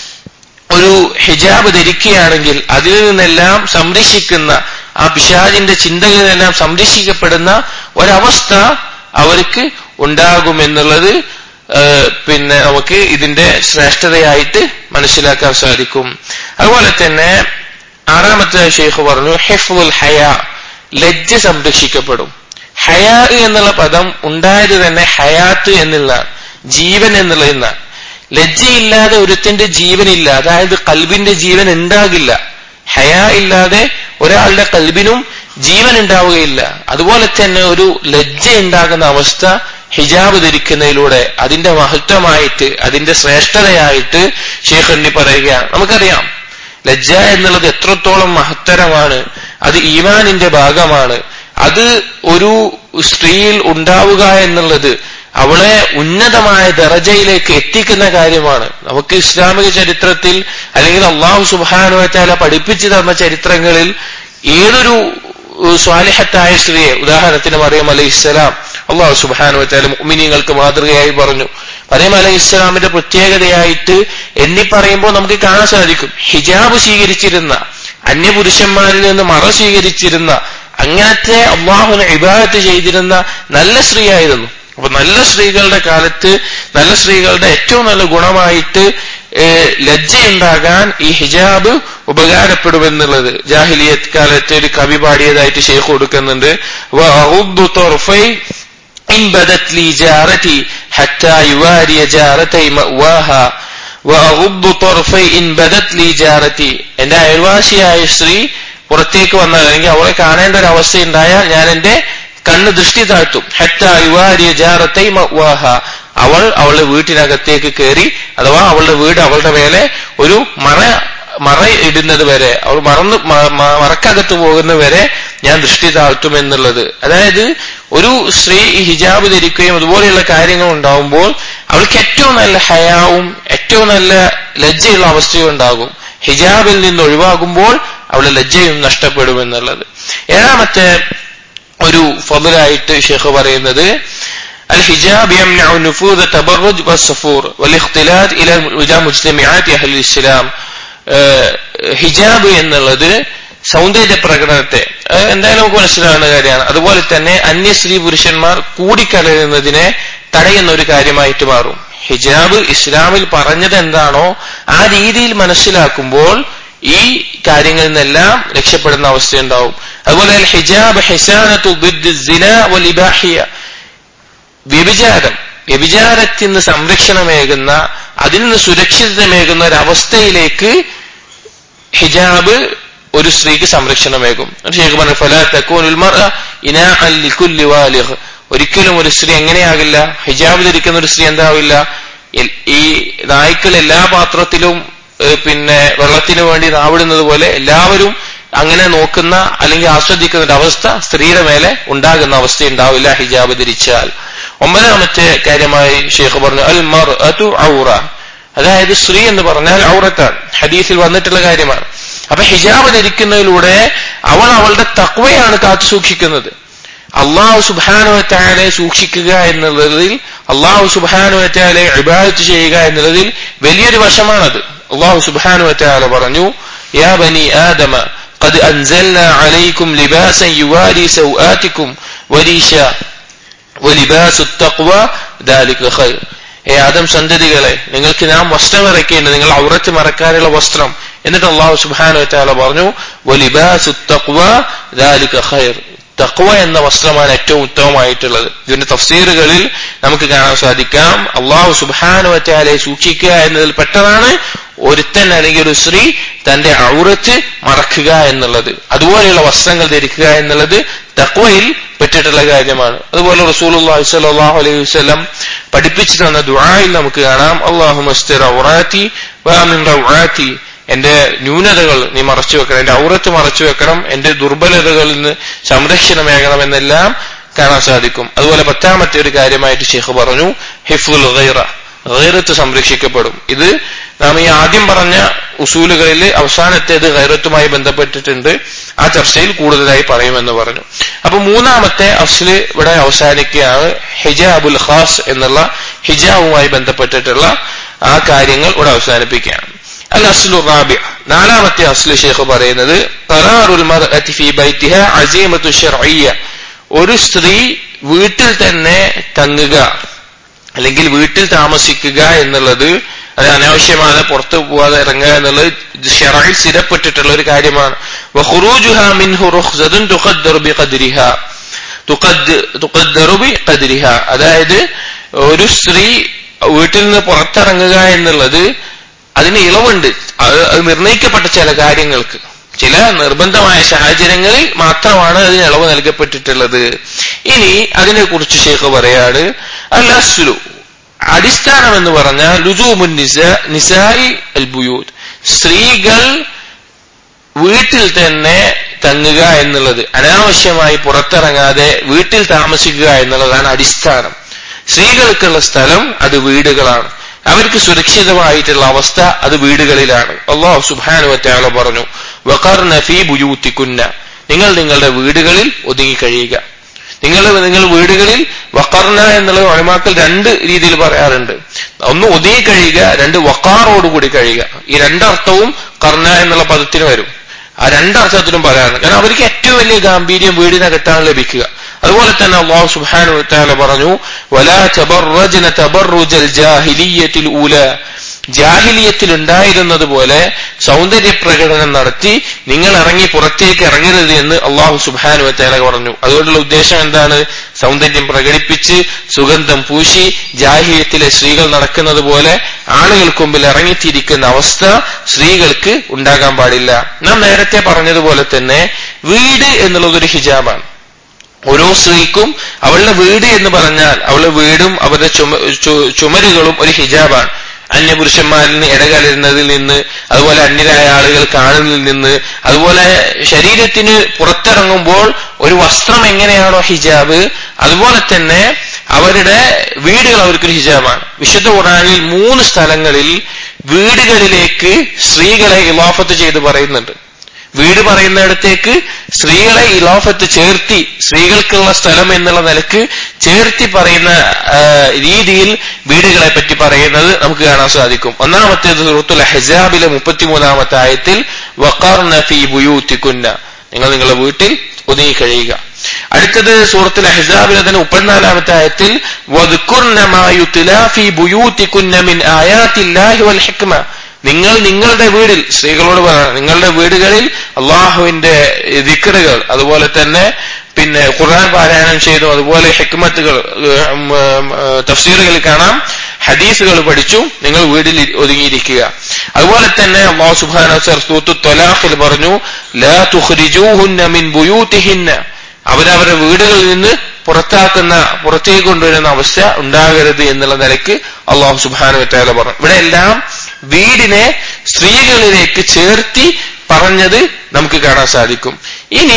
ഒരു ഹിജാബ് ധരിക്കുകയാണെങ്കിൽ അതിൽ നിന്നെല്ലാം സംരക്ഷിക്കുന്ന ആ പിശാജിന്റെ ചിന്തകളിൽ നിന്നെല്ലാം സംരക്ഷിക്കപ്പെടുന്ന ഒരവസ്ഥ അവർക്ക് ഉണ്ടാകുമെന്നുള്ളത് ഏഹ്, പിന്നെ നമുക്ക് ഇതിന്റെ ശ്രേഷ്ഠതയായിട്ട് മനസ്സിലാക്കാൻ സാധിക്കും അതുപോലെ തന്നെ ആറാമത്തെ ഷെയ്ഖ് പറഞ്ഞു ഹെഫുൽ ഹയ ലജ്ജ സംരക്ഷിക്കപ്പെടും ഹയാ എന്നുള്ള പദം ഉണ്ടായത് തന്നെ ഹയാത്ത് എന്നുള്ളതാണ് ജീവൻ എന്നുള്ളതിൽ നിന്നാണ് ലജ്ജയില്ലാതെ ഒരുത്തിന്റെ ജീവനില്ല അതായത് കൽബിന്റെ ജീവൻ ഉണ്ടാകില്ല ഹയാ ഇല്ലാതെ ഒരാളുടെ കൽബിനും ജീവൻ ഉണ്ടാവുകയില്ല അതുപോലെ തന്നെ ഒരു ലജ്ജ ഉണ്ടാകുന്ന അവസ്ഥ ഹിജാബ് ധരിക്കുന്നതിലൂടെ അതിന്റെ മഹത്വമായിട്ട് അതിന്റെ ശ്രേഷ്ഠതയായിട്ട് ഷെയ്ഖ് എണ്ണി പറയുകയാണ് നമുക്കറിയാം ലജ്ജ എന്നുള്ളത് എത്രത്തോളം മഹത്തരമാണ് അത് ഈമാനിന്റെ ഭാഗമാണ് അത് ഒരു സ്ത്രീയിൽ ഉണ്ടാവുക എന്നുള്ളത് അവളെ ഉന്നതമായ ദറജയിലേക്ക് എത്തിക്കുന്ന കാര്യമാണ് നമുക്ക് ഇസ്ലാമിക ചരിത്രത്തിൽ അല്ലെങ്കിൽ അള്ളാഹു സുബാനുവറ്റാല പഠിപ്പിച്ചു തന്ന ചരിത്രങ്ങളിൽ ഏതൊരു സ്വാലിഹത്തായ സ്ത്രീയെ ഉദാഹരണത്തിന് മറിയം അലൈഹി ഇസ്ലാം അള്ളാഹു സുബാനുവറ്റാല മുഅ്മിനീങ്ങൾക്ക് മാതൃകയായി പറഞ്ഞു മറിയം അലൈഹി ഇസ്ലാമിന്റെ പ്രത്യേകതയായിട്ട് എണ്ണി പറയുമ്പോൾ നമുക്ക് കാണാൻ സാധിക്കും ഹിജാബ് സ്വീകരിച്ചിരുന്ന അന്യപുരുഷന്മാരിൽ നിന്ന് മറ സ്വീകരിച്ചിരുന്ന അങ്ങനത്തെ അള്ളാഹുവിനെ ഇബാദത്ത് ചെയ്തിരുന്ന നല്ല സ്ത്രീയായിരുന്നു അപ്പൊ നല്ല സ്ത്രീകളുടെ കാലത്ത് നല്ല സ്ത്രീകളുടെ ഏറ്റവും നല്ല ഗുണമായിട്ട് ലജ്ജയുണ്ടാകാൻ ഈ ഹിജാബ് ഉപകാരപ്പെടുമെന്നുള്ളത് ജാഹിലിയത്ത് കാലത്ത് ഒരു കവി പാടിയതായിട്ട് ഷെയ്ഖ് കൊടുക്കുന്നുണ്ട് إن بدت لي جارتي حتى يواري جارتي مأواها وأغض طرفي إن بدت لي جارتي എന്റെ അയൽവാസിയായ സ്ത്രീ പുറത്തേക്ക് വന്നാൽ അല്ലെങ്കിൽ അവളെ കാണേണ്ട ഒരു അവസ്ഥ ഉണ്ടായാൽ ഞാൻ എന്റെ കണ്ണ് ദൃഷ്ടി താഴ്ത്തും ഹത്ത യുവാരിയ ജാറത്തൈ മവാഹ അവൾ അവളുടെ വീട്ടിനകത്തേക്ക് കയറി അഥവാ അവളുടെ വീട് അവളുടെ മേലെ ഒരു മറ മറ ഇടുന്നത് വരെ അവൾ മറന്ന് മറക്കകത്ത് പോകുന്ന വരെ ഞാൻ ദൃഷ്ടി താഴ്ത്തും എന്നുള്ളത് അതായത് ഒരു സ്ത്രീ ഹിജാബ് ധരിക്കുകയും അതുപോലെയുള്ള കാര്യങ്ങൾ ഉണ്ടാവുമ്പോൾ അവൾക്ക് ഏറ്റവും നല്ല ഹയാവും ഏറ്റവും നല്ല ലജ്ജയുള്ള അവസ്ഥയും ഉണ്ടാകും ഹിജാബിൽ നിന്ന് ഒഴിവാകുമ്പോൾ അവളുടെ ലജ്ജയും നഷ്ടപ്പെടും എന്നുള്ളത് ഏഴാമത്തെ ഒരു ഫضലായിട്ട് ഷെയ്ഖ് പറയുന്നത് الحجاب يمنع نفوذ التبرج والصفور والاختلاط الى الى مجتمعات اهل الاسلام ഹിജാബ് എന്നുള്ളത് സൗന്ദര്യ പ്രകടനത്തെ എന്തായാലും നമുക്ക് മനസ്സിലാവുന്ന കാര്യമാണ് അതുപോലെ തന്നെ അന്യ സ്ത്രീ പുരുഷന്മാർ കൂടിക്കലരുന്നതിനെ തടയുന്ന ഒരു കാര്യമായിട്ട് മാറും ഹിജാബ് ഇസ്ലാമിൽ പറഞ്ഞത് എന്താണോ ആ രീതിയിൽ മനസ്സിലാക്കുമ്പോൾ ഈ കാര്യങ്ങളിൽ നിന്നെല്ലാം രക്ഷപ്പെടുന്ന അവസ്ഥയുണ്ടാവും അതുപോലെ ഹിജാബ് വ്യഭിചാരം വ്യഭിചാരത്തിൽ നിന്ന് സംരക്ഷണമേകുന്ന അതിൽ നിന്ന് സുരക്ഷിതമേകുന്ന ഒരവസ്ഥയിലേക്ക് ഹിജാബ് ഒരു സ്ത്രീക്ക് സംരക്ഷണമേകും ഷേഖ് പറഞ്ഞു ഫല തക്കൂനുൽമർ ഒരിക്കലും ഒരു സ്ത്രീ എങ്ങനെയാകില്ല ഹിജാബ് ധരിക്കുന്ന ഒരു സ്ത്രീ എന്താവില്ല ഈ നായ്ക്കൾ എല്ലാ പാത്രത്തിലും പിന്നെ വെള്ളത്തിന് വേണ്ടി നാവിടുന്നത് പോലെ എല്ലാവരും അങ്ങനെ നോക്കുന്ന അല്ലെങ്കിൽ ആസ്വദിക്കുന്ന ഒരു അവസ്ഥ സ്ത്രീയുടെ മേലെ ഉണ്ടാകുന്ന അവസ്ഥ ഉണ്ടാവില്ല ഹിജാബ് ധരിച്ചാൽ ഒമ്പതാമത്തെ കാര്യമായി ഷെയ്ഖ് പറഞ്ഞു അൽ മർ അതു ഔറ അതായത് സ്ത്രീ എന്ന് പറഞ്ഞാൽ ഔറത്താണ് ഹദീസിൽ വന്നിട്ടുള്ള കാര്യമാണ് അപ്പൊ ഹിജാബ് ധരിക്കുന്നതിലൂടെ അവൾ അവളുടെ തക്വയാണ് കാത്തു സൂക്ഷിക്കുന്നത് അള്ളാഹു സുബാനുവറ്റാലെ സൂക്ഷിക്കുക എന്നുള്ളതിൽ അള്ളാഹു സുബാനുവറ്റാലെ ഇബാദത്ത് ചെയ്യുക എന്നുള്ളതിൽ വലിയൊരു വശമാണത് അള്ളാഹു സുബാനുവറ്റാല പറഞ്ഞു യാ ബനി ആദമ قد أنزلنا عليكم لباسا يواري سوآتكم وريشا ولباس التقوى ذلك خير ഏ ആദം സന്തതികളെ നിങ്ങൾക്ക് നാം വസ്ത്രം ഇറക്കിയിട്ടുണ്ട് നിങ്ങൾ ഔറത്ത് മറക്കാനുള്ള വസ്ത്രം എന്നിട്ട് അള്ളാഹു സുബാനു താല പറഞ്ഞു ഖൈർ തക്വ എന്ന വസ്ത്രമാണ് ഏറ്റവും ഉത്തമമായിട്ടുള്ളത് ഇതിന്റെ തഫ്സീറുകളിൽ നമുക്ക് കാണാൻ സാധിക്കാം അള്ളാഹു സുബാനു വറ്റാലെ സൂക്ഷിക്കുക എന്നതിൽ പെട്ടതാണ് ഒരുത്തൻ അല്ലെങ്കിൽ ഒരു സ്ത്രീ തന്റെ ഔറത്ത് മറക്കുക എന്നുള്ളത് അതുപോലെയുള്ള വസ്ത്രങ്ങൾ ധരിക്കുക എന്നുള്ളത് തക്വയിൽ പെട്ടിട്ടുള്ള കാര്യമാണ് അതുപോലെ റസൂൽ സലാഹു അലൈഹി വസ്ലം പഠിപ്പിച്ചു തന്ന ദുആയിൽ നമുക്ക് കാണാം അള്ളാഹു മസ്തർ ഔറാത്തി വാമിൻ ഔറാത്തി എന്റെ ന്യൂനതകൾ നീ മറച്ചു വെക്കണം എന്റെ ഔറത്ത് മറച്ചു വെക്കണം എന്റെ ദുർബലതകളിൽ നിന്ന് സംരക്ഷണമേകണം എന്നെല്ലാം കാണാൻ സാധിക്കും അതുപോലെ പത്താമത്തെ ഒരു കാര്യമായിട്ട് ഷെയ്ഖ് പറഞ്ഞു ഹിഫുൽ ഗൈറ ഗൈറത്ത് സംരക്ഷിക്കപ്പെടും ഇത് നാം ഈ ആദ്യം പറഞ്ഞ ഉസൂലുകളിൽ അവസാനത്തേത് ഗൈറത്തുമായി ബന്ധപ്പെട്ടിട്ടുണ്ട് ആ ചർച്ചയിൽ കൂടുതലായി പറയുമെന്ന് പറഞ്ഞു അപ്പൊ മൂന്നാമത്തെ അഫ്സില് ഇവിടെ അവസാനിക്കുകയാണ് ഹിജാബുൽ ഖാസ് എന്നുള്ള ഹിജാബുമായി ബന്ധപ്പെട്ടിട്ടുള്ള ആ കാര്യങ്ങൾ ഇവിടെ അവസാനിപ്പിക്കുകയാണ് അൽ അസ്ലു റാബി നാലാമത്തെ അസ്ലു ഷെയ്ഖ് പറയുന്നത് ഖറാറുൽ മർഅതി ഫീ ബൈതിഹ അസീമത്തു ശർഇയ്യ ഒരു സ്ത്രീ വീട്ടിൽ തന്നെ തങ്ങുക അല്ലെങ്കിൽ വീട്ടിൽ താമസിക്കുക എന്നുള്ളത് അത് അനാവശ്യമാണ് പുറത്തു പോവാതെ ഇറങ്ങുക എന്നുള്ളത് ഷെറയിൽ സ്ഥിരപ്പെട്ടിട്ടുള്ള ഒരു കാര്യമാണ് وخروجها منه رخصة تقدر بقدرها تقدر بقدرها അതായത് ഒരു സ്ത്രീ വീട്ടിൽ നിന്ന് പുറത്തിറങ്ങുക എന്നുള്ളത് അതിന് ഇളവുണ്ട് അത് അത് നിർണയിക്കപ്പെട്ട ചില കാര്യങ്ങൾക്ക് ചില നിർബന്ധമായ സാഹചര്യങ്ങളിൽ മാത്രമാണ് അതിന് ഇളവ് നൽകപ്പെട്ടിട്ടുള്ളത് ഇനി അതിനെക്കുറിച്ച് ഷെയ്ഖ് പറയാണ് അൽ അസ്ലു അടിസ്ഥാനം എന്ന് പറഞ്ഞാൽ ലുസൂമുൻ നിസായി അൽ ബുയൂത്ത് സ്ത്രീകൾ വീട്ടിൽ തന്നെ തങ്ങുക എന്നുള്ളത് അനാവശ്യമായി പുറത്തിറങ്ങാതെ വീട്ടിൽ താമസിക്കുക എന്നുള്ളതാണ് അടിസ്ഥാനം സ്ത്രീകൾക്കുള്ള സ്ഥലം അത് വീടുകളാണ് അവർക്ക് സുരക്ഷിതമായിട്ടുള്ള അവസ്ഥ അത് വീടുകളിലാണ് അള്ളാഹു സുബാനുവറ്റാള പറഞ്ഞു വഖർ നഫി ബുയൂത്തിക്കുന്ന നിങ്ങൾ നിങ്ങളുടെ വീടുകളിൽ ഒതുങ്ങി കഴിയുക നിങ്ങൾ നിങ്ങൾ വീടുകളിൽ വക്കർന എന്നുള്ള ഒഴിമാക്കൽ രണ്ട് രീതിയിൽ പറയാറുണ്ട് ഒന്ന് ഒതുങ്ങി കഴിയുക രണ്ട് വക്കാറോടുകൂടി കഴിയുക ഈ രണ്ടർത്ഥവും കർണ എന്നുള്ള പദത്തിന് വരും ആ രണ്ടർത്ഥത്തിലും പറയാറുണ്ട് കാരണം അവർക്ക് ഏറ്റവും വലിയ ഗാംഭീര്യം വീടിനകത്താണ് ലഭിക്കുക അതുപോലെ തന്നെ അള്ളാഹു സുബ്ഹാനഹു വതആല പറഞ്ഞു വലാ തബറജ്ന തബറുജൽ ജാഹിലിയ്യത്തിൽ ഊല ജാഹിലിയത്തിൽ ഉണ്ടായിരുന്നത് പോലെ സൗന്ദര്യ പ്രകടനം നടത്തി നിങ്ങൾ ഇറങ്ങി പുറത്തേക്ക് ഇറങ്ങരുത് എന്ന് അള്ളാഹു സുബാനു വത്തേല പറഞ്ഞു അതുകൊണ്ടുള്ള ഉദ്ദേശം എന്താണ് സൗന്ദര്യം പ്രകടിപ്പിച്ച് സുഗന്ധം പൂശി ജാഹിലിയത്തിലെ സ്ത്രീകൾ നടക്കുന്നത് പോലെ ആളുകൾക്ക് മുമ്പിൽ ഇറങ്ങിത്തിരിക്കുന്ന അവസ്ഥ സ്ത്രീകൾക്ക് ഉണ്ടാകാൻ പാടില്ല നാം നേരത്തെ പറഞ്ഞതുപോലെ തന്നെ വീട് എന്നുള്ളതൊരു ഹിജാബാണ് ഓരോ സ്ത്രീക്കും അവളുടെ വീട് എന്ന് പറഞ്ഞാൽ അവളുടെ വീടും അവരുടെ ചുമ ചുമരുകളും ഒരു ഹിജാബാണ് അന്യപുരുഷന്മാരിൽ നിന്ന് ഇടകലരുന്നതിൽ നിന്ന് അതുപോലെ അന്യരായ ആളുകൾ കാണുന്നതിൽ നിന്ന് അതുപോലെ ശരീരത്തിന് പുറത്തിറങ്ങുമ്പോൾ ഒരു വസ്ത്രം എങ്ങനെയാണോ ഹിജാബ് അതുപോലെ തന്നെ അവരുടെ വീടുകൾ അവർക്കൊരു ഹിജാബാണ് വിശുദ്ധ ഖുറാനിൽ മൂന്ന് സ്ഥലങ്ങളിൽ വീടുകളിലേക്ക് സ്ത്രീകളെ ഇലാഫത്ത് ചെയ്ത് പറയുന്നുണ്ട് വീട് പറയുന്നിടത്തേക്ക് സ്ത്രീകളെ ഇലാഫത്ത് ചേർത്തി സ്ത്രീകൾക്കുള്ള സ്ഥലം എന്നുള്ള നിലക്ക് ചേർത്തി പറയുന്ന രീതിയിൽ വീടുകളെ പറ്റി പറയുന്നത് നമുക്ക് കാണാൻ സാധിക്കും ഒന്നാമത്തേത് സുഹൃത്തുൽ ഹെജാബിലെ മുപ്പത്തിമൂന്നാമത്തെ ആയത്തിൽ വക്കാർ നഫി ബുയൂത്തിക്കുന്ന നിങ്ങൾ നിങ്ങളുടെ വീട്ടിൽ ഒതുങ്ങി കഴിയുക അടുത്തത് സൂറത്തുൽ അഹ്സാബിലെ തന്നെ മുപ്പത്തിനാലാമത്തെ ആയത്തിൽ നിങ്ങൾ നിങ്ങളുടെ വീടിൽ സ്ത്രീകളോട് പറയണം നിങ്ങളുടെ വീടുകളിൽ അള്ളാഹുവിന്റെ ദിക്കറുകൾ അതുപോലെ തന്നെ പിന്നെ ഖുർആൻ പാരായണം ചെയ്തു അതുപോലെ ഹെക്മത്തുകൾ തഫ്സീറുകളിൽ കാണാം ഹദീസുകൾ പഠിച്ചു നിങ്ങൾ വീട്ടിൽ ഒതുങ്ങിയിരിക്കുക അതുപോലെ തന്നെ അള്ളാഹു സുബാന സൂത്തു തൊലാഖിൽ പറഞ്ഞു ലാ തുഖ്രിജൂഹുന്ന മിൻ ബുയൂത്തിഹിന്ന അവരവരുടെ വീടുകളിൽ നിന്ന് പുറത്താക്കുന്ന പുറത്തേക്ക് കൊണ്ടുവരുന്ന അവസ്ഥ ഉണ്ടാകരുത് എന്നുള്ള നിലയ്ക്ക് അള്ളാഹു സുബാന വറ്റാല പറഞ്ഞു ഇവിടെ എല്ലാം വീടിനെ സ്ത്രീകളിലേക്ക് ചേർത്തി പറഞ്ഞത് നമുക്ക് കാണാൻ സാധിക്കും ഇനി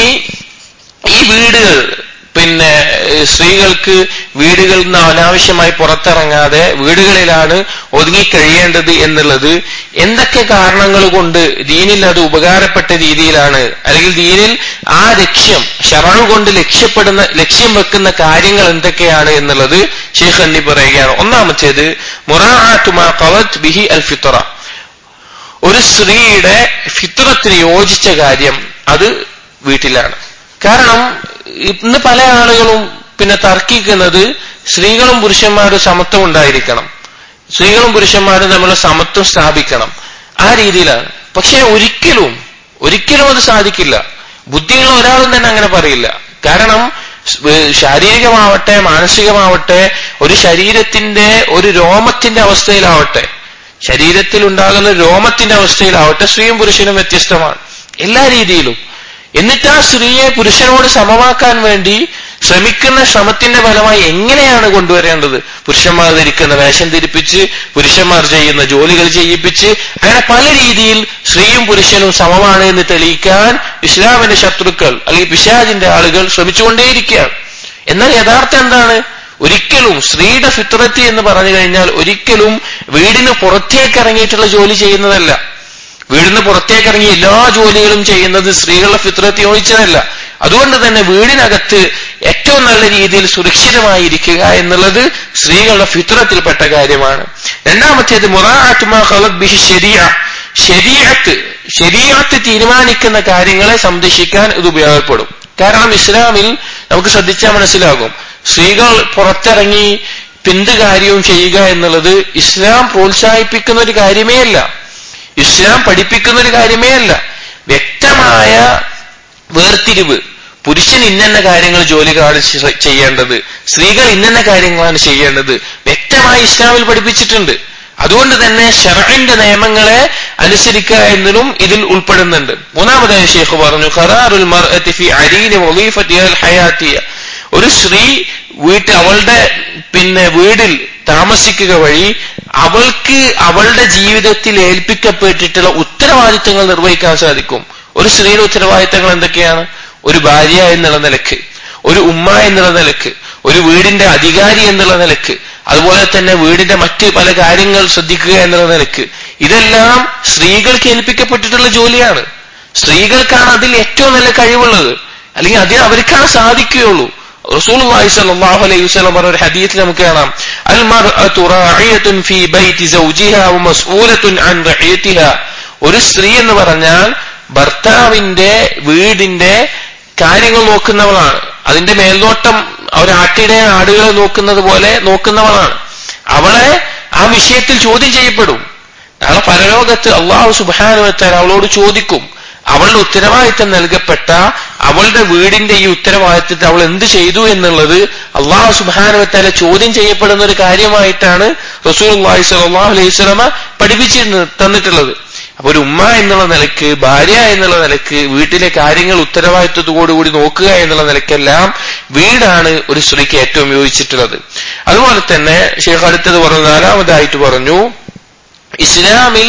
ഈ വീടുകൾ പിന്നെ സ്ത്രീകൾക്ക് വീടുകളിൽ നിന്ന് അനാവശ്യമായി പുറത്തിറങ്ങാതെ വീടുകളിലാണ് ഒതുങ്ങിക്കഴിയേണ്ടത് എന്നുള്ളത് എന്തൊക്കെ കാരണങ്ങൾ കൊണ്ട് ദീനിൽ അത് ഉപകാരപ്പെട്ട രീതിയിലാണ് അല്ലെങ്കിൽ ദീനിൽ ആ ലക്ഷ്യം ഷറണു കൊണ്ട് ലക്ഷ്യപ്പെടുന്ന ലക്ഷ്യം വെക്കുന്ന കാര്യങ്ങൾ എന്തൊക്കെയാണ് എന്നുള്ളത് ഷെയ്ഖ് അന്നി പറയുകയാണ് ഒന്നാമത്തേത് മുറാത്തുമാ കവത് ബിഹി അൽ ഫിത്ര ഒരു സ്ത്രീയുടെ ഫിത്രത്തിന് യോജിച്ച കാര്യം അത് വീട്ടിലാണ് കാരണം ഇന്ന് പല ആളുകളും പിന്നെ തർക്കിക്കുന്നത് സ്ത്രീകളും പുരുഷന്മാരും സമത്വം ഉണ്ടായിരിക്കണം സ്ത്രീകളും പുരുഷന്മാരും തമ്മിലുള്ള സമത്വം സ്ഥാപിക്കണം ആ രീതിയിലാണ് പക്ഷെ ഒരിക്കലും ഒരിക്കലും അത് സാധിക്കില്ല ബുദ്ധിയുള്ള ഒരാളും തന്നെ അങ്ങനെ പറയില്ല കാരണം ശാരീരികമാവട്ടെ മാനസികമാവട്ടെ ഒരു ശരീരത്തിന്റെ ഒരു രോമത്തിന്റെ അവസ്ഥയിലാവട്ടെ ശരീരത്തിൽ ഉണ്ടാകുന്ന രോമത്തിന്റെ അവസ്ഥയിലാവട്ടെ സ്ത്രീയും പുരുഷനും വ്യത്യസ്തമാണ് എല്ലാ രീതിയിലും എന്നിട്ട് ആ സ്ത്രീയെ പുരുഷനോട് സമമാക്കാൻ വേണ്ടി ശ്രമിക്കുന്ന ശ്രമത്തിന്റെ ഫലമായി എങ്ങനെയാണ് കൊണ്ടുവരേണ്ടത് പുരുഷന്മാർ ധരിക്കുന്ന വേഷം ധരിപ്പിച്ച് പുരുഷന്മാർ ചെയ്യുന്ന ജോലികൾ ചെയ്യിപ്പിച്ച് അങ്ങനെ പല രീതിയിൽ സ്ത്രീയും പുരുഷനും സമമാണ് എന്ന് തെളിയിക്കാൻ ഇസ്ലാമിന്റെ ശത്രുക്കൾ അല്ലെങ്കിൽ പിശാജിന്റെ ആളുകൾ ശ്രമിച്ചുകൊണ്ടേയിരിക്കുകയാണ് എന്നാൽ യഥാർത്ഥം എന്താണ് ഒരിക്കലും സ്ത്രീയുടെ ഫിത്രത്തി എന്ന് പറഞ്ഞു കഴിഞ്ഞാൽ ഒരിക്കലും വീടിന് പുറത്തേക്ക് ഇറങ്ങിയിട്ടുള്ള ജോലി ചെയ്യുന്നതല്ല വീടിന് പുറത്തേക്ക് ഇറങ്ങി എല്ലാ ജോലികളും ചെയ്യുന്നത് സ്ത്രീകളുടെ ഫിത്രത്തെ യോജിച്ചതല്ല അതുകൊണ്ട് തന്നെ വീടിനകത്ത് ഏറ്റവും നല്ല രീതിയിൽ സുരക്ഷിതമായിരിക്കുക എന്നുള്ളത് സ്ത്രീകളുടെ ഫിത്രത്തിൽപ്പെട്ട കാര്യമാണ് രണ്ടാമത്തേത് ബിഹി ശരിയ ശരീരത്ത് ശരീരത്ത് തീരുമാനിക്കുന്ന കാര്യങ്ങളെ സംരക്ഷിക്കാൻ ഇത് ഉപയോഗപ്പെടും കാരണം ഇസ്ലാമിൽ നമുക്ക് ശ്രദ്ധിച്ചാൽ മനസ്സിലാകും സ്ത്രീകൾ പുറത്തിറങ്ങി പിന്ത് കാര്യവും ചെയ്യുക എന്നുള്ളത് ഇസ്ലാം പ്രോത്സാഹിപ്പിക്കുന്ന ഒരു കാര്യമേ അല്ല ഇസ്ലാം പഠിപ്പിക്കുന്ന ഒരു കാര്യമേ അല്ല വ്യക്തമായ വേർതിരിവ് പുരുഷൻ ഇന്നെന്ന കാര്യങ്ങൾ ജോലികളാണ് ചെയ്യേണ്ടത് സ്ത്രീകൾ ഇന്നെന്ന കാര്യങ്ങളാണ് ചെയ്യേണ്ടത് വ്യക്തമായി ഇസ്ലാമിൽ പഠിപ്പിച്ചിട്ടുണ്ട് അതുകൊണ്ട് തന്നെ ഷറഇന്റെ നിയമങ്ങളെ അനുസരിക്കുക എന്നതും ഇതിൽ ഉൾപ്പെടുന്നുണ്ട് മൂന്നാമതായി ഷെയ്ഖ് പറഞ്ഞു ഖറാറുൽ മർഅത്തി ഫി അരീനി വളീഫത്തിഹ അൽ ഹയാത്തിയ ഒരു സ്ത്രീ വീട്ടിൽ അവളുടെ പിന്നെ വീടിൽ താമസിക്കുക വഴി അവൾക്ക് അവളുടെ ജീവിതത്തിൽ ഏൽപ്പിക്കപ്പെട്ടിട്ടുള്ള ഉത്തരവാദിത്തങ്ങൾ നിർവഹിക്കാൻ സാധിക്കും ഒരു സ്ത്രീയുടെ ഉത്തരവാദിത്തങ്ങൾ എന്തൊക്കെയാണ് ഒരു ഭാര്യ എന്നുള്ള നിലക്ക് ഒരു ഉമ്മ എന്നുള്ള നിലക്ക് ഒരു വീടിന്റെ അധികാരി എന്നുള്ള നിലക്ക് അതുപോലെ തന്നെ വീടിന്റെ മറ്റ് പല കാര്യങ്ങൾ ശ്രദ്ധിക്കുക എന്നുള്ള നിലക്ക് ഇതെല്ലാം സ്ത്രീകൾക്ക് ഏൽപ്പിക്കപ്പെട്ടിട്ടുള്ള ജോലിയാണ് സ്ത്രീകൾക്കാണ് അതിൽ ഏറ്റവും നല്ല കഴിവുള്ളത് അല്ലെങ്കിൽ അതിന് അവർക്കാണ് സാധിക്കുകയുള്ളൂ റസൂൽ സല്ലല്ലാഹു അലൈഹി വസല്ലം പറഞ്ഞ ഒരു ഹദീസിൽ നമുക്ക് കാണാം അൽ മർഅതു റാഇയത്തുൻ ഫീ ബൈതി സൗജിഹാ വമസ്ഊലത്തുൻ അൻ റഇയതിഹാ ഒരു സ്ത്രീ എന്ന് പറഞ്ഞാൽ ഭർത്താവിന്റെ വീടിന്റെ കാര്യങ്ങൾ നോക്കുന്നവളാണ് അതിന്റെ മേൽനോട്ടം ഒരാട്ടിടെ ആടുകളെ നോക്കുന്നത് പോലെ നോക്കുന്നവളാണ് അവളെ ആ വിഷയത്തിൽ ചോദ്യം ചെയ്യപ്പെടും നാളെ പരലോകത്ത് അള്ളാഹു സുബാനുവത്താൽ അവളോട് ചോദിക്കും അവളുടെ ഉത്തരവാദിത്തം നൽകപ്പെട്ട അവളുടെ വീടിന്റെ ഈ ഉത്തരവാദിത്തത്തിൽ അവൾ എന്ത് ചെയ്തു എന്നുള്ളത് അള്ളാഹു സുബാനുവത്താലെ ചോദ്യം ചെയ്യപ്പെടുന്ന ഒരു കാര്യമായിട്ടാണ് റസൂൽ അള്ളാഹി സ്വലാഹു അലൈഹി സ്വലമ പഠിപ്പിച്ചിരുന്നു തന്നിട്ടുള്ളത് അപ്പൊ ഒരു ഉമ്മ എന്നുള്ള നിലക്ക് ഭാര്യ എന്നുള്ള നിലക്ക് വീട്ടിലെ കാര്യങ്ങൾ ഉത്തരവാദിത്വത്തോടുകൂടി നോക്കുക എന്നുള്ള നിലക്കെല്ലാം വീടാണ് ഒരു സ്ത്രീക്ക് ഏറ്റവും യോജിച്ചിട്ടുള്ളത് അതുപോലെ തന്നെ ഷെയ്ഖ് അടുത്തത് പറഞ്ഞു നാലാമതായിട്ട് പറഞ്ഞു ഇസ്ലാമിൽ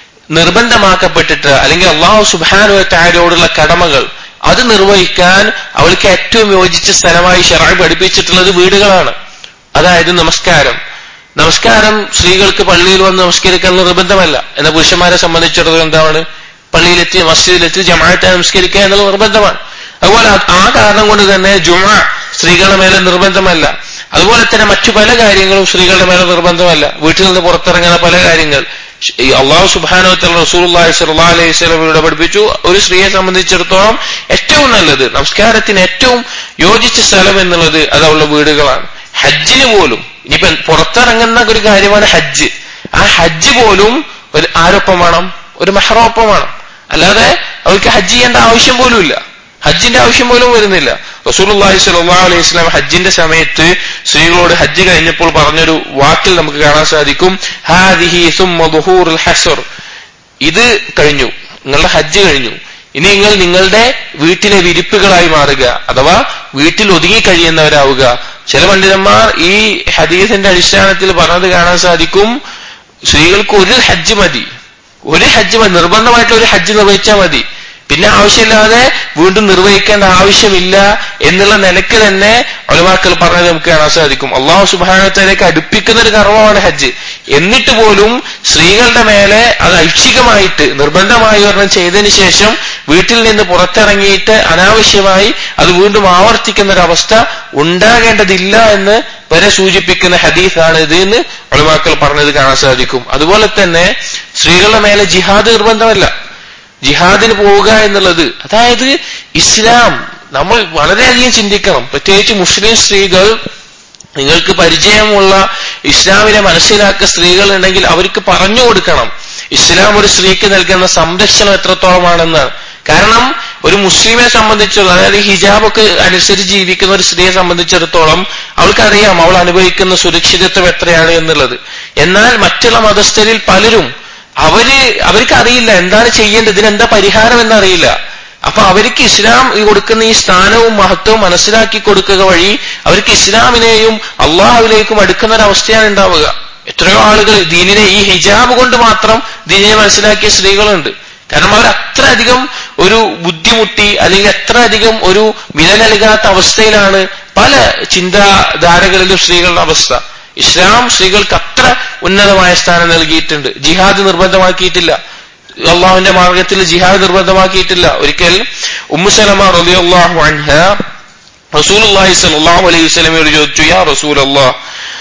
നിർബന്ധമാക്കപ്പെട്ടിട്ട് അല്ലെങ്കിൽ അള്ളാഹു സുബാനു താരോടുള്ള കടമകൾ അത് നിർവഹിക്കാൻ അവൾക്ക് ഏറ്റവും യോജിച്ച സ്ഥലമായി ഷെറായി പഠിപ്പിച്ചിട്ടുള്ളത് വീടുകളാണ് അതായത് നമസ്കാരം നമസ്കാരം സ്ത്രീകൾക്ക് പള്ളിയിൽ വന്ന് നമസ്കരിക്കാൻ നിർബന്ധമല്ല എന്നാൽ പുരുഷന്മാരെ സംബന്ധിച്ചിടത്തോളം എന്താണ് പള്ളിയിലെത്തി മസ്ജിദിലെത്തി ജമാഅത്തെ നമസ്കരിക്കുക എന്നുള്ള നിർബന്ധമാണ് അതുപോലെ ആ കാരണം കൊണ്ട് തന്നെ ജുമ സ്ത്രീകളുടെ മേലെ നിർബന്ധമല്ല അതുപോലെ തന്നെ മറ്റു പല കാര്യങ്ങളും സ്ത്രീകളുടെ മേലെ നിർബന്ധമല്ല വീട്ടിൽ നിന്ന് പുറത്തിറങ്ങുന്ന പല കാര്യങ്ങൾ അള്ളാഹു സുബാനോത്തൽ റസൂലി സല്ലാ അലൈഹി സ്വലമിലൂടെ പഠിപ്പിച്ചു ഒരു സ്ത്രീയെ സംബന്ധിച്ചിടത്തോളം ഏറ്റവും നല്ലത് നമസ്കാരത്തിന് ഏറ്റവും യോജിച്ച സ്ഥലം എന്നുള്ളത് അത് അവളുടെ വീടുകളാണ് ഹജ്ജിന് പോലും ഇനിയിപ്പോ പുറത്തിറങ്ങുന്ന ഒരു കാര്യമാണ് ഹജ്ജ് ആ ഹജ്ജ് പോലും ഒരു ആരൊപ്പം വേണം ഒരു മെഹറൊപ്പം വേണം അല്ലാതെ അവർക്ക് ഹജ്ജ് ചെയ്യേണ്ട ആവശ്യം പോലും ഇല്ല ഹജ്ജിന്റെ ആവശ്യം പോലും വരുന്നില്ല റസൂലുള്ളാഹി സ്വല്ലല്ലാഹു അലൈഹി വസല്ലം ഹജ്ജിന്റെ സമയത്ത് സ്ത്രീകളോട് ഹജ്ജ് കഴിഞ്ഞപ്പോൾ പറഞ്ഞൊരു വാക്കിൽ നമുക്ക് കാണാൻ സാധിക്കും ഹാദിഹി സുമ്മ ദുഹൂറുൽ ഹസർ ഇത് കഴിഞ്ഞു നിങ്ങളുടെ ഹജ്ജ് കഴിഞ്ഞു ഇനി നിങ്ങൾ നിങ്ങളുടെ വീട്ടിലെ വിരിപ്പുകളായി മാറുക അഥവാ വീട്ടിൽ ഒതുങ്ങി കഴിയുന്നവരാവുക ചില പണ്ഡിതന്മാർ ഈ ഹദീസിന്റെ അടിസ്ഥാനത്തിൽ പറഞ്ഞത് കാണാൻ സാധിക്കും സ്ത്രീകൾക്ക് ഒരു ഹജ്ജ് മതി ഒരു ഹജ്ജ് മതി നിർബന്ധമായിട്ടുള്ള ഒരു ഹജ്ജ് നിർവഹിച്ചാൽ മതി പിന്നെ ആവശ്യമില്ലാതെ വീണ്ടും നിർവഹിക്കേണ്ട ആവശ്യമില്ല എന്നുള്ള നിലക്ക് തന്നെ ഒലവാക്കൾ പറഞ്ഞത് നമുക്ക് കാണാൻ സാധിക്കും അള്ളാഹു സുബാനത്തിലേക്ക് അടുപ്പിക്കുന്ന ഒരു കർമ്മമാണ് ഹജ്ജ് എന്നിട്ട് പോലും സ്ത്രീകളുടെ മേലെ അത് ഐച്ഛികമായിട്ട് നിർബന്ധമായി ഒരെണ്ണം ചെയ്തതിന് ശേഷം വീട്ടിൽ നിന്ന് പുറത്തിറങ്ങിയിട്ട് അനാവശ്യമായി അത് വീണ്ടും ആവർത്തിക്കുന്ന ഒരു അവസ്ഥ ഉണ്ടാകേണ്ടതില്ല എന്ന് വരെ സൂചിപ്പിക്കുന്ന ഹദീസാണ് ഇത് എന്ന് ഒളിമാക്കൾ പറഞ്ഞത് കാണാൻ സാധിക്കും അതുപോലെ തന്നെ സ്ത്രീകളുടെ മേലെ ജിഹാദ് നിർബന്ധമല്ല ജിഹാദിന് പോവുക എന്നുള്ളത് അതായത് ഇസ്ലാം നമ്മൾ വളരെയധികം ചിന്തിക്കണം പ്രത്യേകിച്ച് മുസ്ലിം സ്ത്രീകൾ നിങ്ങൾക്ക് പരിചയമുള്ള ഇസ്ലാമിനെ മനസ്സിലാക്കിയ സ്ത്രീകൾ ഉണ്ടെങ്കിൽ അവർക്ക് പറഞ്ഞു കൊടുക്കണം ഇസ്ലാം ഒരു സ്ത്രീക്ക് നൽകുന്ന സംരക്ഷണം എത്രത്തോളമാണെന്നാണ് കാരണം ഒരു മുസ്ലിമെ സംബന്ധിച്ചുള്ള അതായത് ഹിജാബൊക്കെ അനുസരിച്ച് ജീവിക്കുന്ന ഒരു സ്ത്രീയെ സംബന്ധിച്ചിടത്തോളം അവൾക്കറിയാം അവൾ അനുഭവിക്കുന്ന സുരക്ഷിതത്വം എത്രയാണ് എന്നുള്ളത് എന്നാൽ മറ്റുള്ള മതസ്ഥരിൽ പലരും അവര് അവർക്ക് അറിയില്ല എന്താണ് ചെയ്യേണ്ടത് ഇതിനെന്താ പരിഹാരം എന്നറിയില്ല അപ്പൊ അവർക്ക് ഇസ്ലാം കൊടുക്കുന്ന ഈ സ്ഥാനവും മഹത്വവും മനസ്സിലാക്കി കൊടുക്കുക വഴി അവർക്ക് ഇസ്ലാമിനെയും അള്ളാഹുവിലേക്കും അടുക്കുന്ന ഒരു അവസ്ഥയാണ് ഉണ്ടാവുക എത്രയോ ആളുകൾ ദീനിനെ ഈ ഹിജാബ് കൊണ്ട് മാത്രം ദീനിനെ മനസ്സിലാക്കിയ സ്ത്രീകളുണ്ട് കാരണം അവർ അത്ര അധികം ഒരു ബുദ്ധിമുട്ടി അല്ലെങ്കിൽ അത്ര അധികം ഒരു വില നൽകാത്ത അവസ്ഥയിലാണ് പല ചിന്താധാരകളിലും സ്ത്രീകളുടെ അവസ്ഥ ഇസ്ലാം സ്ത്രീകൾക്ക് അത്ര ഉന്നതമായ സ്ഥാനം നൽകിയിട്ടുണ്ട് ജിഹാദ് നിർബന്ധമാക്കിയിട്ടില്ല അള്ളാഹുവിന്റെ മാർഗത്തിൽ ജിഹാദ് നിർബന്ധമാക്കിയിട്ടില്ല ഒരിക്കൽ ഉമ്മുസലമ റളിയല്ലാഹു അൻഹ റസൂലുള്ളാഹി സ്വല്ലല്ലാഹു അലൈഹി വസല്ലമയോട് ചോദിച്ചു യാ റസൂലല്ലാഹ്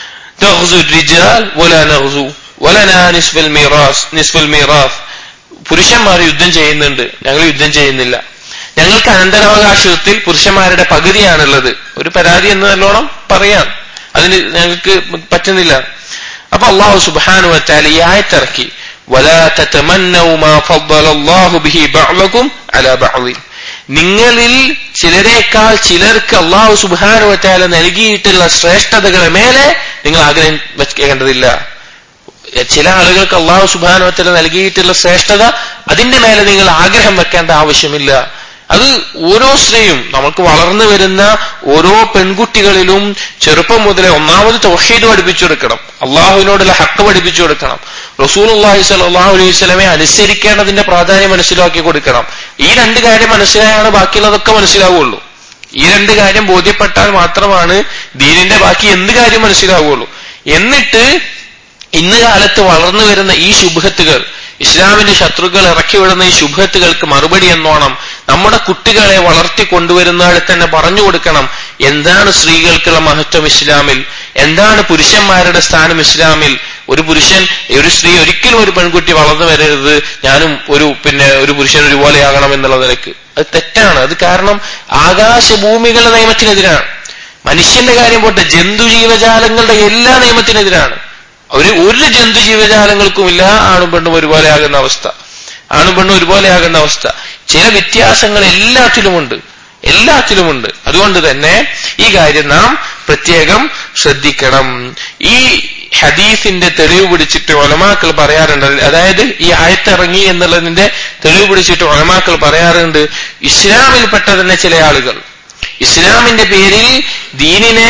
തഗ്സു الرجال ولا نغزو ولنا نصف الميراث نصف الميراث പുരുഷന്മാർ യുദ്ധം ചെയ്യുന്നുണ്ട് ഞങ്ങൾ യുദ്ധം ചെയ്യുന്നില്ല ഞങ്ങൾക്ക് അനന്തരാവകാശത്തിൽ പുരുഷന്മാരുടെ പകുതിയാണുള്ളത് ഒരു പരാതി എന്ന് നല്ലോണം പറയാം അതിന് ഞങ്ങൾക്ക് പറ്റുന്നില്ല അപ്പൊ അള്ളാഹു സുബാനു വച്ചാൽ ഈ ആയത്തിറക്കി ولا تتمنوا ما فضل الله به بعضكم على بعض നിങ്ങളിൽ ചിലരേക്കാൾ ചിലർക്ക് അള്ളാഹു സുബാനു വറ്റാല നൽകിയിട്ടുള്ള ശ്രേഷ്ഠതകളെ മേലെ നിങ്ങൾ ആഗ്രഹം വെക്കേണ്ടതില്ല ചില ആളുകൾക്ക് അള്ളാഹു സുബാനു വറ്റാല നൽകിയിട്ടുള്ള ശ്രേഷ്ഠത അതിന്റെ മേലെ നിങ്ങൾ ആഗ്രഹം വെക്കേണ്ട ആവശ്യമില്ല അത് ഓരോ സ്ത്രീയും നമുക്ക് വളർന്നു വരുന്ന ഓരോ പെൺകുട്ടികളിലും ചെറുപ്പം മുതലേ ഒന്നാമത് തൗഹീദ് പഠിപ്പിച്ചു കൊടുക്കണം അള്ളാഹുവിനോടുള്ള ഹക്ക് പഠിപ്പിച്ചു കൊടുക്കണം റസൂൽ അള്ളാഹി സലാഹു അലൈഹി സ്വലമെ അനുസരിക്കേണ്ടതിന്റെ പ്രാധാന്യം മനസ്സിലാക്കി കൊടുക്കണം ഈ രണ്ട് കാര്യം മനസ്സിലായാണ് ബാക്കിയുള്ളതൊക്കെ മനസ്സിലാവുള്ളൂ ഈ രണ്ട് കാര്യം ബോധ്യപ്പെട്ടാൽ മാത്രമാണ് ദീനിന്റെ ബാക്കി എന്ത് കാര്യം മനസ്സിലാവുള്ളൂ എന്നിട്ട് ഇന്ന് കാലത്ത് വളർന്നു വരുന്ന ഈ ശുഭത്തുകൾ ഇസ്ലാമിന്റെ ശത്രുക്കൾ ഇറക്കി വിടുന്ന ഈ ശുഭത്തുകൾക്ക് മറുപടി എന്നോണം നമ്മുടെ കുട്ടികളെ വളർത്തി കൊണ്ടുവരുന്നവരെ തന്നെ പറഞ്ഞു കൊടുക്കണം എന്താണ് സ്ത്രീകൾക്കുള്ള മഹത്വം ഇസ്ലാമിൽ എന്താണ് പുരുഷന്മാരുടെ സ്ഥാനം ഇസ്ലാമിൽ ഒരു പുരുഷൻ ഒരു സ്ത്രീ ഒരിക്കലും ഒരു പെൺകുട്ടി വളർന്നു വരരുത് ഞാനും ഒരു പിന്നെ ഒരു പുരുഷൻ ഒരുപോലെയാകണം എന്നുള്ള നിലക്ക് അത് തെറ്റാണ് അത് കാരണം ആകാശഭൂമികളുടെ നിയമത്തിനെതിരാണ് മനുഷ്യന്റെ കാര്യം പോട്ടെ ജന്തു ജീവജാലങ്ങളുടെ എല്ലാ നിയമത്തിനെതിരാണ് ഒരു ഒരു ജന്തു ജീവജാലങ്ങൾക്കുമില്ല ആണും പെണ്ണും ഒരുപോലെ ആകുന്ന അവസ്ഥ ആണും പെണ്ണും ഒരുപോലെ ആകുന്ന അവസ്ഥ ചില വ്യത്യാസങ്ങൾ എല്ലാത്തിലുമുണ്ട് എല്ലാത്തിലുമുണ്ട് അതുകൊണ്ട് തന്നെ ഈ കാര്യം നാം പ്രത്യേകം ശ്രദ്ധിക്കണം ഈ ഹദീസിന്റെ തെളിവ് പിടിച്ചിട്ട് ഒലമാക്കൾ പറയാറുണ്ട് അതായത് ഈ ആയത്തിറങ്ങി എന്നുള്ളതിന്റെ തെളിവ് പിടിച്ചിട്ട് ഒലമാക്കൾ പറയാറുണ്ട് ഇസ്ലാമിൽപ്പെട്ട തന്നെ ചില ആളുകൾ ഇസ്ലാമിന്റെ പേരിൽ ദീനിനെ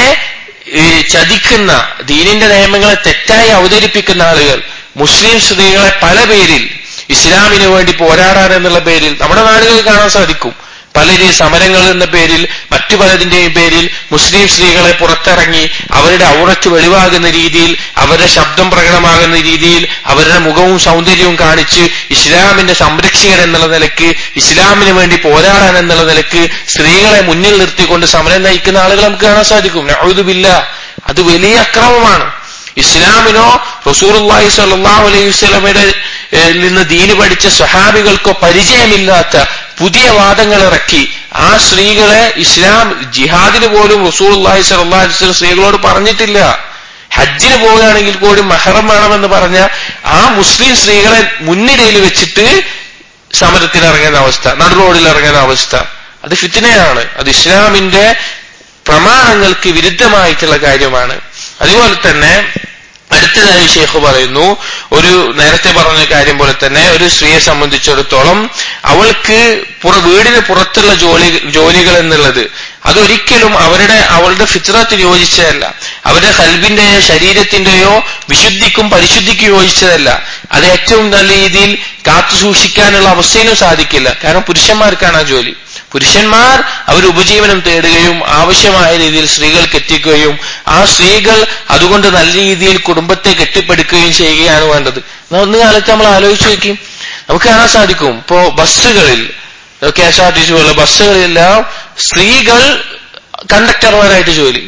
ചതിക്കുന്ന ദീനിന്റെ നിയമങ്ങളെ തെറ്റായി അവതരിപ്പിക്കുന്ന ആളുകൾ മുസ്ലിം സ്ത്രീകളെ പല പേരിൽ ഇസ്ലാമിന് വേണ്ടി പോരാടാൻ എന്നുള്ള പേരിൽ നമ്മുടെ നാടുകളിൽ കാണാൻ സാധിക്കും പലരും സമരങ്ങൾ എന്ന പേരിൽ മറ്റു പലതിന്റെയും പേരിൽ മുസ്ലിം സ്ത്രീകളെ പുറത്തിറങ്ങി അവരുടെ ഔറത്ത് വെളിവാകുന്ന രീതിയിൽ അവരുടെ ശബ്ദം പ്രകടമാകുന്ന രീതിയിൽ അവരുടെ മുഖവും സൗന്ദര്യവും കാണിച്ച് ഇസ്ലാമിന്റെ സംരക്ഷകൻ എന്നുള്ള നിലക്ക് ഇസ്ലാമിന് വേണ്ടി പോരാടാൻ എന്നുള്ള നിലക്ക് സ്ത്രീകളെ മുന്നിൽ നിർത്തിക്കൊണ്ട് സമരം നയിക്കുന്ന ആളുകൾ നമുക്ക് കാണാൻ സാധിക്കും നഴുതുമില്ല അത് വലിയ അക്രമമാണ് ഇസ്ലാമിനോ റസൂർല്ലാഹി സല്ലാഹു അലൈഹി വസ്ലമയുടെ നിന്ന് ദീന് പഠിച്ച സ്വഹാബികൾക്കോ പരിചയമില്ലാത്ത പുതിയ വാദങ്ങൾ ഇറക്കി ആ സ്ത്രീകളെ ഇസ്ലാം ജിഹാദിന് പോലും റസൂൽ അള്ളാഹി സല്ലാ അലിസ്ലം സ്ത്രീകളോട് പറഞ്ഞിട്ടില്ല ഹജ്ജിന് പോവുകയാണെങ്കിൽ കൂടി മഹറം വേണമെന്ന് പറഞ്ഞ ആ മുസ്ലിം സ്ത്രീകളെ മുൻനിരയിൽ വെച്ചിട്ട് സമരത്തിൽ ഇറങ്ങുന്ന അവസ്ഥ നടു റോഡിൽ ഇറങ്ങുന്ന അവസ്ഥ അത് ഫിത്തിനയാണ് അത് ഇസ്ലാമിന്റെ പ്രമാണങ്ങൾക്ക് വിരുദ്ധമായിട്ടുള്ള കാര്യമാണ് അതുപോലെ തന്നെ അടുത്തതായി ഷെയ്ഖ് പറയുന്നു ഒരു നേരത്തെ പറഞ്ഞ കാര്യം പോലെ തന്നെ ഒരു സ്ത്രീയെ സംബന്ധിച്ചിടത്തോളം അവൾക്ക് പുറ വീടിന് പുറത്തുള്ള ജോലി ജോലികൾ എന്നുള്ളത് അതൊരിക്കലും അവരുടെ അവളുടെ ഫിത്രത്തിന് യോജിച്ചതല്ല അവരുടെ ഹൽബിന്റെയോ ശരീരത്തിന്റെയോ വിശുദ്ധിക്കും പരിശുദ്ധിക്കും യോജിച്ചതല്ല അത് ഏറ്റവും നല്ല രീതിയിൽ കാത്തു സൂക്ഷിക്കാനുള്ള അവസ്ഥയിലും സാധിക്കില്ല കാരണം പുരുഷന്മാർക്കാണ് ആ ജോലി പുരുഷന്മാർ അവർ ഉപജീവനം തേടുകയും ആവശ്യമായ രീതിയിൽ സ്ത്രീകൾക്ക് എത്തിക്കുകയും ആ സ്ത്രീകൾ അതുകൊണ്ട് നല്ല രീതിയിൽ കുടുംബത്തെ കെട്ടിപ്പടുക്കുകയും ചെയ്യുകയാണ് വേണ്ടത് ഒന്ന് കാലത്ത് നമ്മൾ ആലോചിച്ച് നോക്കി നമുക്ക് കാണാൻ സാധിക്കും ഇപ്പോ ബസ്സുകളിൽ K S R T C പോലുള്ള ബസ്സുകളിലെല്ലാം സ്ത്രീകൾ കണ്ടക്ടർമാരായിട്ട് ജോലി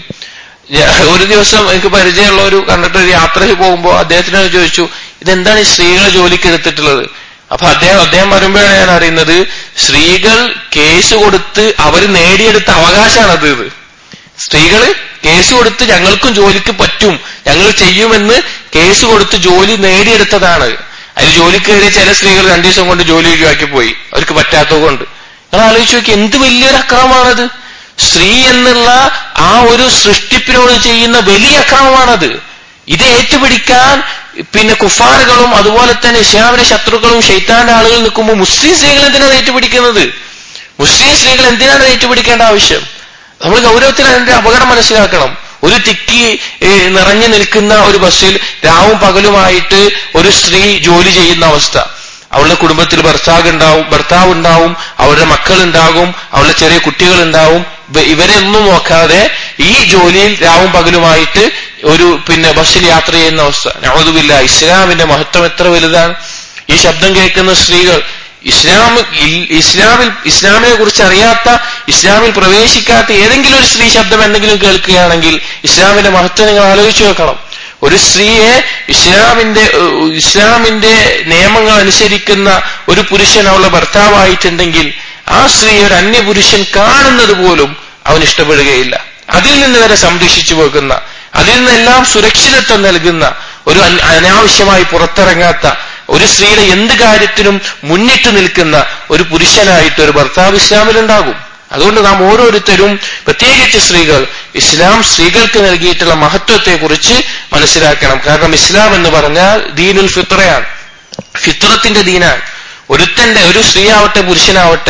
ഒരു ദിവസം എനിക്ക് പരിചയമുള്ള ഒരു കണ്ടക്ടർ യാത്രയിൽ പോകുമ്പോൾ അദ്ദേഹത്തിനോട് ചോദിച്ചു ഇതെന്താണ് ഈ സ്ത്രീകളെ ജോലിക്ക് എടുത്തിട്ടുള്ളത് അപ്പൊ അദ്ദേഹം അദ്ദേഹം വരുമ്പോഴാണ് ഞാൻ അറിയുന്നത് സ്ത്രീകൾ കേസ് കൊടുത്ത് അവർ നേടിയെടുത്ത അവകാശമാണത് ഇത് സ്ത്രീകള് കേസ് കൊടുത്ത് ഞങ്ങൾക്കും ജോലിക്ക് പറ്റും ഞങ്ങൾ ചെയ്യുമെന്ന് കേസ് കൊടുത്ത് ജോലി നേടിയെടുത്തതാണ് അതിൽ ജോലിക്ക് കയറിയ ചില സ്ത്രീകൾ രണ്ടു ദിവസം കൊണ്ട് ജോലി ഒഴിവാക്കി പോയി അവർക്ക് പറ്റാത്തത് കൊണ്ട് നിങ്ങൾ ആലോചിച്ച് നോക്കി എന്ത് വലിയൊരു അക്രമമാണത് സ്ത്രീ എന്നുള്ള ആ ഒരു സൃഷ്ടിപ്പിനോട് ചെയ്യുന്ന വലിയ അക്രമമാണത് ഇത് ഏറ്റുപിടിക്കാൻ പിന്നെ കുഫാറുകളും അതുപോലെ തന്നെ ഇസ്ലാമിന്റെ ശത്രുക്കളും ഷെയ്ത്താന്റെ ആളുകൾ നിൽക്കുമ്പോൾ മുസ്ലിം സ്ത്രീകൾ എന്തിനാണ് ഏറ്റുപിടിക്കുന്നത് മുസ്ലിം സ്ത്രീകൾ എന്തിനാണ് ഏറ്റുപിടിക്കേണ്ട ആവശ്യം നമ്മൾ ഗൗരവത്തിൽ അതിന്റെ അപകടം മനസ്സിലാക്കണം ഒരു തിക്കി നിറഞ്ഞു നിൽക്കുന്ന ഒരു ബസ്സിൽ രാവും പകലുമായിട്ട് ഒരു സ്ത്രീ ജോലി ചെയ്യുന്ന അവസ്ഥ അവളുടെ കുടുംബത്തിൽ ഭർത്താവ് ഉണ്ടാവും ഭർത്താവ് ഉണ്ടാവും അവരുടെ മക്കൾ ഉണ്ടാകും അവളുടെ ചെറിയ കുട്ടികൾ ഉണ്ടാവും ഇവരെ ഒന്നും നോക്കാതെ ഈ ജോലിയിൽ രാവും പകലുമായിട്ട് ഒരു പിന്നെ ബസ്സിൽ യാത്ര ചെയ്യുന്ന അവസ്ഥ നവതുമില്ല ഇസ്ലാമിന്റെ മഹത്വം എത്ര വലുതാണ് ഈ ശബ്ദം കേൾക്കുന്ന സ്ത്രീകൾ ഇസ്ലാം ഇസ്ലാമിൽ ഇസ്ലാമിനെ കുറിച്ച് അറിയാത്ത ഇസ്ലാമിൽ പ്രവേശിക്കാത്ത ഏതെങ്കിലും ഒരു സ്ത്രീ ശബ്ദം എന്തെങ്കിലും കേൾക്കുകയാണെങ്കിൽ ഇസ്ലാമിന്റെ മഹത്വം നിങ്ങൾ ആലോചിച്ചു വെക്കണം ഒരു സ്ത്രീയെ ഇസ്ലാമിന്റെ ഇസ്ലാമിന്റെ നിയമങ്ങൾ അനുസരിക്കുന്ന ഒരു പുരുഷൻ അവളുടെ ഭർത്താവായിട്ടുണ്ടെങ്കിൽ ആ സ്ത്രീ ഒരു അന്യപുരുഷൻ കാണുന്നത് പോലും അവൻ ഇഷ്ടപ്പെടുകയില്ല അതിൽ നിന്ന് വരെ സംരക്ഷിച്ചു വെക്കുന്ന അതിൽ നിന്നെല്ലാം സുരക്ഷിതത്വം നൽകുന്ന ഒരു അനാവശ്യമായി പുറത്തിറങ്ങാത്ത ഒരു സ്ത്രീയുടെ എന്ത് കാര്യത്തിനും മുന്നിട്ട് നിൽക്കുന്ന ഒരു പുരുഷനായിട്ട് ഒരു ഭർത്താവ് ഇസ്ലാമിലുണ്ടാകും അതുകൊണ്ട് നാം ഓരോരുത്തരും പ്രത്യേകിച്ച് സ്ത്രീകൾ ഇസ്ലാം സ്ത്രീകൾക്ക് നൽകിയിട്ടുള്ള മഹത്വത്തെക്കുറിച്ച് മനസ്സിലാക്കണം കാരണം ഇസ്ലാം എന്ന് പറഞ്ഞാൽ ദീനുൽ ഫിത്രയാണ് ഫിത്രത്തിന്റെ ദീനാണ് ഒരുത്തന്റെ ഒരു സ്ത്രീ ആവട്ടെ പുരുഷനാവട്ടെ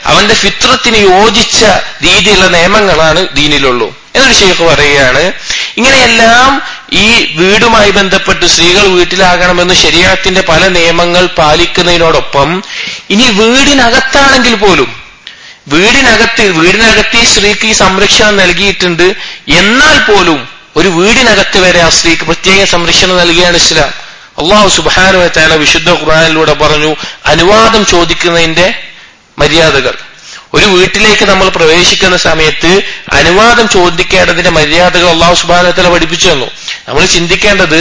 അവന്റെ ഫിത്രത്തിന് യോജിച്ച രീതിയിലുള്ള നിയമങ്ങളാണ് ദീനിലുള്ളൂ എന്നൊരു ഷെയ്ഖ് പറയുകയാണ് ഇങ്ങനെയെല്ലാം ഈ വീടുമായി ബന്ധപ്പെട്ട് സ്ത്രീകൾ വീട്ടിലാകണമെന്ന് ശരീരത്തിന്റെ പല നിയമങ്ങൾ പാലിക്കുന്നതിനോടൊപ്പം ഇനി വീടിനകത്താണെങ്കിൽ പോലും വീടിനകത്ത് വീടിനകത്ത് ഈ സ്ത്രീക്ക് ഈ സംരക്ഷണം നൽകിയിട്ടുണ്ട് എന്നാൽ പോലും ഒരു വീടിനകത്ത് വരെ ആ സ്ത്രീക്ക് പ്രത്യേക സംരക്ഷണം നൽകിയാണ് ഇസ്ലാം അള്ളാഹു സുബാനുവത്താല വിശുദ്ധ ഖുർആാനിലൂടെ പറഞ്ഞു അനുവാദം ചോദിക്കുന്നതിന്റെ മര്യാദകൾ ഒരു വീട്ടിലേക്ക് നമ്മൾ പ്രവേശിക്കുന്ന സമയത്ത് അനുവാദം ചോദിക്കേണ്ടതിന്റെ മര്യാദകൾ അള്ളാഹു സുബാനുവത്താല പഠിപ്പിച്ചു തന്നു നമ്മൾ ചിന്തിക്കേണ്ടത്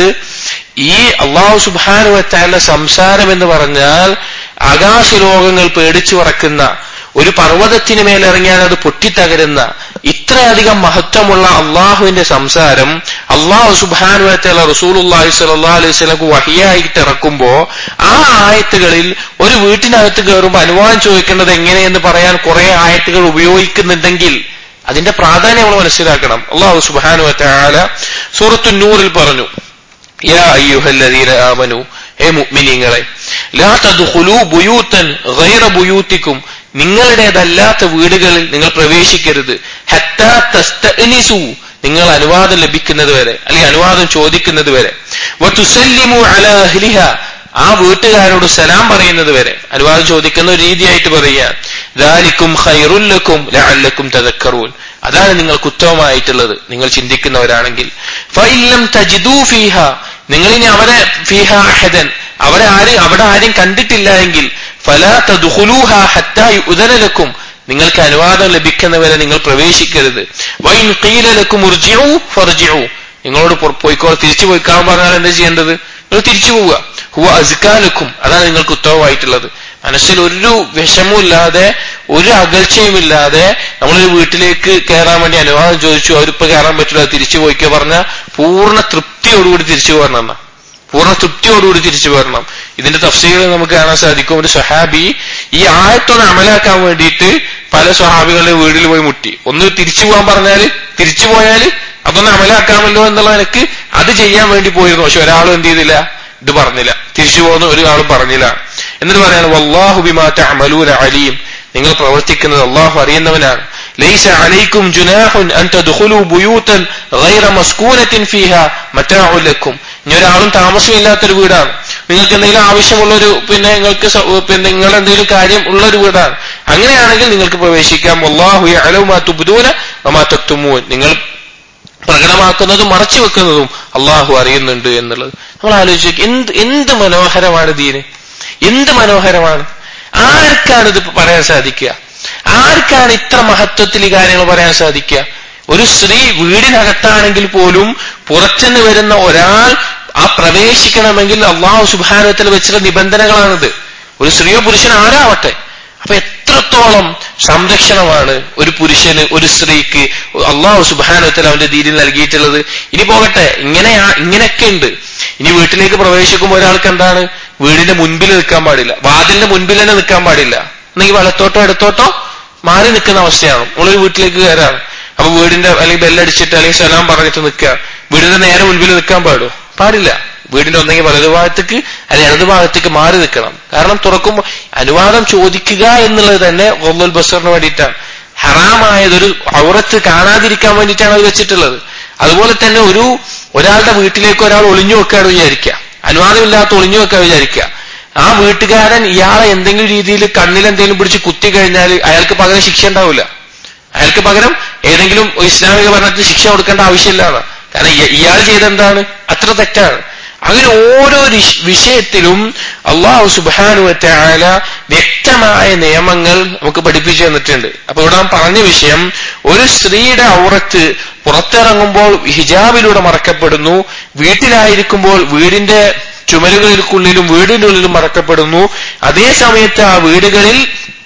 ഈ അള്ളാഹു സുബാനുവത്താല സംസാരം എന്ന് പറഞ്ഞാൽ ആകാശലോകങ്ങൾ പേടിച്ചു പറക്കുന്ന ഒരു പർവ്വതത്തിന് മേലിറങ്ങിയാൽ അത് പൊട്ടിത്തകരുന്ന ഇത്രയധികം മഹത്വമുള്ള അള്ളാഹുവിന്റെ സംസാരം അള്ളാഹു സുബാനുവത്തല റസൂലുല്ലാഹി സല്ലാ അലൈഹി സ്വലക്ക് വഹിയായിട്ട് ഇറക്കുമ്പോ ആ ആയത്തുകളിൽ ഒരു വീട്ടിനകത്ത് കയറുമ്പോൾ അനുവാദം ചോദിക്കേണ്ടത് എങ്ങനെയെന്ന് പറയാൻ കുറെ ആയത്തുകൾ ഉപയോഗിക്കുന്നുണ്ടെങ്കിൽ അതിന്റെ പ്രാധാന്യം നമ്മൾ മനസ്സിലാക്കണം അള്ളാഹു സുബാനുവത്താല സൂറത്തു നൂറിൽ പറഞ്ഞു യാ അയ്യുഹല്ലദീന ആമനു ഹേ മുഅ്മിനീങ്ങളെ ലാ തദ്ഖുലൂ ബുയൂതൻ ഗൈറ ബുയൂത്തിക്കും നിങ്ങളുടേതല്ലാത്ത വീടുകളിൽ നിങ്ങൾ പ്രവേശിക്കരുത് ഹത്താ തസ്തഅനിസു നിങ്ങൾ അനുവാദം ലഭിക്കുന്നത് വരെ അല്ലെങ്കിൽ അനുവാദം ചോദിക്കുന്നത് വരെ വതുസല്ലിമു അലാ അഹ്ലിഹ ആ വീട്ടുകാരോട് സലാം പറയുന്നത് വരെ അനുവാദം ചോദിക്കുന്ന ഒരു രീതിയായിട്ട് പറയുക ദാലിക്കും ഖൈറുല്ലക്കും ലഅല്ലക്കും തദക്കറൂൻ അതാണ് നിങ്ങൾക്ക് ഉത്തമമായിട്ടുള്ളത് നിങ്ങൾ ചിന്തിക്കുന്നവരാണെങ്കിൽ ഫൈലം തജിദൂ ഫീഹ നിങ്ങളിനി അവരെ ഫീഹ അഹദൻ അവരെ ആര് അവിടെ ആരും കണ്ടിട്ടില്ല എങ്കിൽ ഫലാ തദ്ഖുലൂഹ ഹത്താ യുദനലക്കും നിങ്ങൾക്ക് അനുവാദം ലഭിക്കുന്നവരെ നിങ്ങൾ പ്രവേശിക്കരുത് വൈൻ ഖീലലക്കും ഉർജിഉ ഫർജിഉ നിങ്ങളോട് പോയിക്കോ തിരിച്ചു പോയിക്കാൻ പറഞ്ഞാൽ എന്താ ചെയ്യേണ്ടത് നിങ്ങൾ തിരിച്ചു പോവുക ഹുവ അസ്കാലക്കും അതാണ് നിങ്ങൾക്ക് ഉത്തമമായിട്ടുള്ളത് മനസ്സിൽ ഒരു വിഷമമില്ലാതെ ഒരു അകൽച്ചയുമില്ലാതെ നമ്മളൊരു വീട്ടിലേക്ക് കയറാൻ വേണ്ടി അനുവാദം ചോദിച്ചു അവരിപ്പോ കയറാൻ പറ്റില്ല തിരിച്ചു പോയിക്കോ പറഞ്ഞ പൂർണ്ണ തൃപ്തിയോടുകൂടി തിരിച്ചു പോരണം പൂർണ്ണ തൃപ്തിയോടുകൂടി തിരിച്ചു വരണം ഇതിന്റെ തഫ്സീലുകൾ നമുക്ക് കാണാൻ സാധിക്കും ഒരു സഹാബി ഈ ആയത്തൊന്ന് അമലാക്കാൻ വേണ്ടിയിട്ട് പല സ്വഹാബികളുടെ വീട്ടിൽ പോയി മുട്ടി ഒന്ന് തിരിച്ചു പോകാൻ പറഞ്ഞാല് തിരിച്ചു പോയാല് അതൊന്ന് അമലാക്കാമല്ലോ എന്നുള്ള നിനക്ക് അത് ചെയ്യാൻ വേണ്ടി പോയിരുന്നു പക്ഷെ ഒരാളും എന്ത് ചെയ്തില്ല ഇത് പറഞ്ഞില്ല തിരിച്ചു പോകുന്ന ഒരാളും പറഞ്ഞില്ല എന്നിട്ട് പറയാണ് വല്ലാഹു ബിമാറ്റ അമലൂന അലിയും നിങ്ങൾ പ്രവർത്തിക്കുന്നത് അള്ളാഹു അറിയുന്നവനാണ് ലൈസ അലൈക്കും ജുനാഹുൻ അൻ തദ്ഖുലു ബുയൂതൻ ഗൈറ മസ്കൂനത്തിൻ ഫീഹ മറ്റാഉ ലക്കും ഇനി ഒരാളും താമസമില്ലാത്തൊരു വീടാണ് നിങ്ങൾക്ക് എന്തെങ്കിലും ആവശ്യമുള്ളൊരു പിന്നെ നിങ്ങൾക്ക് പിന്നെ നിങ്ങൾ എന്തെങ്കിലും കാര്യം ഉള്ള ഒരു വീടാണ് അങ്ങനെയാണെങ്കിൽ നിങ്ങൾക്ക് പ്രവേശിക്കാം അള്ളാഹു അലവുമാ തുബ്ദൂന വമാ തക്തുമൂൻ നിങ്ങൾ പ്രകടമാക്കുന്നതും മറച്ചു വെക്കുന്നതും അള്ളാഹു അറിയുന്നുണ്ട് എന്നുള്ളത് നമ്മൾ ആലോചിച്ചു എന്ത് എന്ത് മനോഹരമാണ് ദീന് എന്ത് മനോഹരമാണ് ആർക്കാണ് ഇത് പറയാൻ സാധിക്കുക ആർക്കാണ് ഇത്ര മഹത്വത്തിൽ ഈ കാര്യങ്ങൾ പറയാൻ സാധിക്കുക ഒരു സ്ത്രീ വീടിനകത്താണെങ്കിൽ പോലും പുറത്തുനിന്ന് വരുന്ന ഒരാൾ ആ പ്രവേശിക്കണമെങ്കിൽ അള്ളാഹു സുബാനത്തിൽ വെച്ചിട്ടുള്ള നിബന്ധനകളാണിത് ഒരു സ്ത്രീയോ പുരുഷനോ ആരാവട്ടെ അപ്പൊ എത്രത്തോളം സംരക്ഷണമാണ് ഒരു പുരുഷന് ഒരു സ്ത്രീക്ക് അള്ളാഹു സുബാനത്തിൽ അവന്റെ ദീനിൽ നൽകിയിട്ടുള്ളത് ഇനി പോകട്ടെ ഇങ്ങനെയാ ഇങ്ങനെയൊക്കെ ഉണ്ട് ഇനി വീട്ടിലേക്ക് പ്രവേശിക്കുമ്പോൾ ഒരാൾക്ക് എന്താണ് വീടിന്റെ മുൻപിൽ നിൽക്കാൻ പാടില്ല വാതിലിന്റെ മുൻപിൽ തന്നെ നിൽക്കാൻ പാടില്ല എന്നെങ്കിൽ വലത്തോട്ടോ ഇടത്തോട്ടോ മാറി നിൽക്കുന്ന അവസ്ഥയാണ് നമ്മളൊരു വീട്ടിലേക്ക് കയറാണ് അപ്പൊ വീടിന്റെ അല്ലെങ്കിൽ ബെല്ലടിച്ചിട്ട് അല്ലെങ്കിൽ സലാം പറഞ്ഞിട്ട് നിൽക്കുക വീടിന്റെ നേരെ മുൻപിൽ നിൽക്കാൻ പാടുമോ പാടില്ല വീടിന്റെ ഒന്നെങ്കിൽ വലതു ഭാഗത്തേക്ക് അല്ലെങ്കിൽ ഇടതു ഭാഗത്തേക്ക് മാറി നിൽക്കണം കാരണം തുറക്കുമ്പോൾ അനുവാദം ചോദിക്കുക എന്നുള്ളത് തന്നെ ഒന്നുൽ ബസറിന് വേണ്ടിയിട്ടാണ് ഹറാമായതൊരു ഔറത്ത് കാണാതിരിക്കാൻ വേണ്ടിയിട്ടാണ് അത് വെച്ചിട്ടുള്ളത് അതുപോലെ തന്നെ ഒരു ഒരാളുടെ വീട്ടിലേക്ക് ഒരാൾ ഒളിഞ്ഞു വെക്കാണ് വിചാരിക്കുക അനുവാദമില്ലാത്ത ഒളിഞ്ഞു വെക്കാൻ വിചാരിക്കുക ആ വീട്ടുകാരൻ ഇയാളെ എന്തെങ്കിലും രീതിയിൽ കണ്ണിൽ എന്തെങ്കിലും പിടിച്ച് കുത്തി കഴിഞ്ഞാൽ അയാൾക്ക് പകരം ശിക്ഷ ഉണ്ടാവില്ല അയാൾക്ക് പകരം ഏതെങ്കിലും ഇസ്ലാമിക ഭരണത്തിൽ ശിക്ഷ കൊടുക്കേണ്ട ആവശ്യമില്ലാണ് കാരണം ഇയാൾ ചെയ്തെന്താണ് അത്ര തെറ്റാണ് അങ്ങനെ ഓരോ വിഷയത്തിലും അള്ളാഹു സുബാനുവറ്റായ വ്യക്തമായ നിയമങ്ങൾ നമുക്ക് പഠിപ്പിച്ചു തന്നിട്ടുണ്ട് അപ്പൊ ഇവിടെ നാം പറഞ്ഞ വിഷയം ഒരു സ്ത്രീയുടെ ഔറത്ത് പുറത്തിറങ്ങുമ്പോൾ ഹിജാബിലൂടെ മറക്കപ്പെടുന്നു വീട്ടിലായിരിക്കുമ്പോൾ വീടിന്റെ ചുമരുകൾക്കുള്ളിലും വീടിന്റെ ഉള്ളിലും മറക്കപ്പെടുന്നു അതേ സമയത്ത് ആ വീടുകളിൽ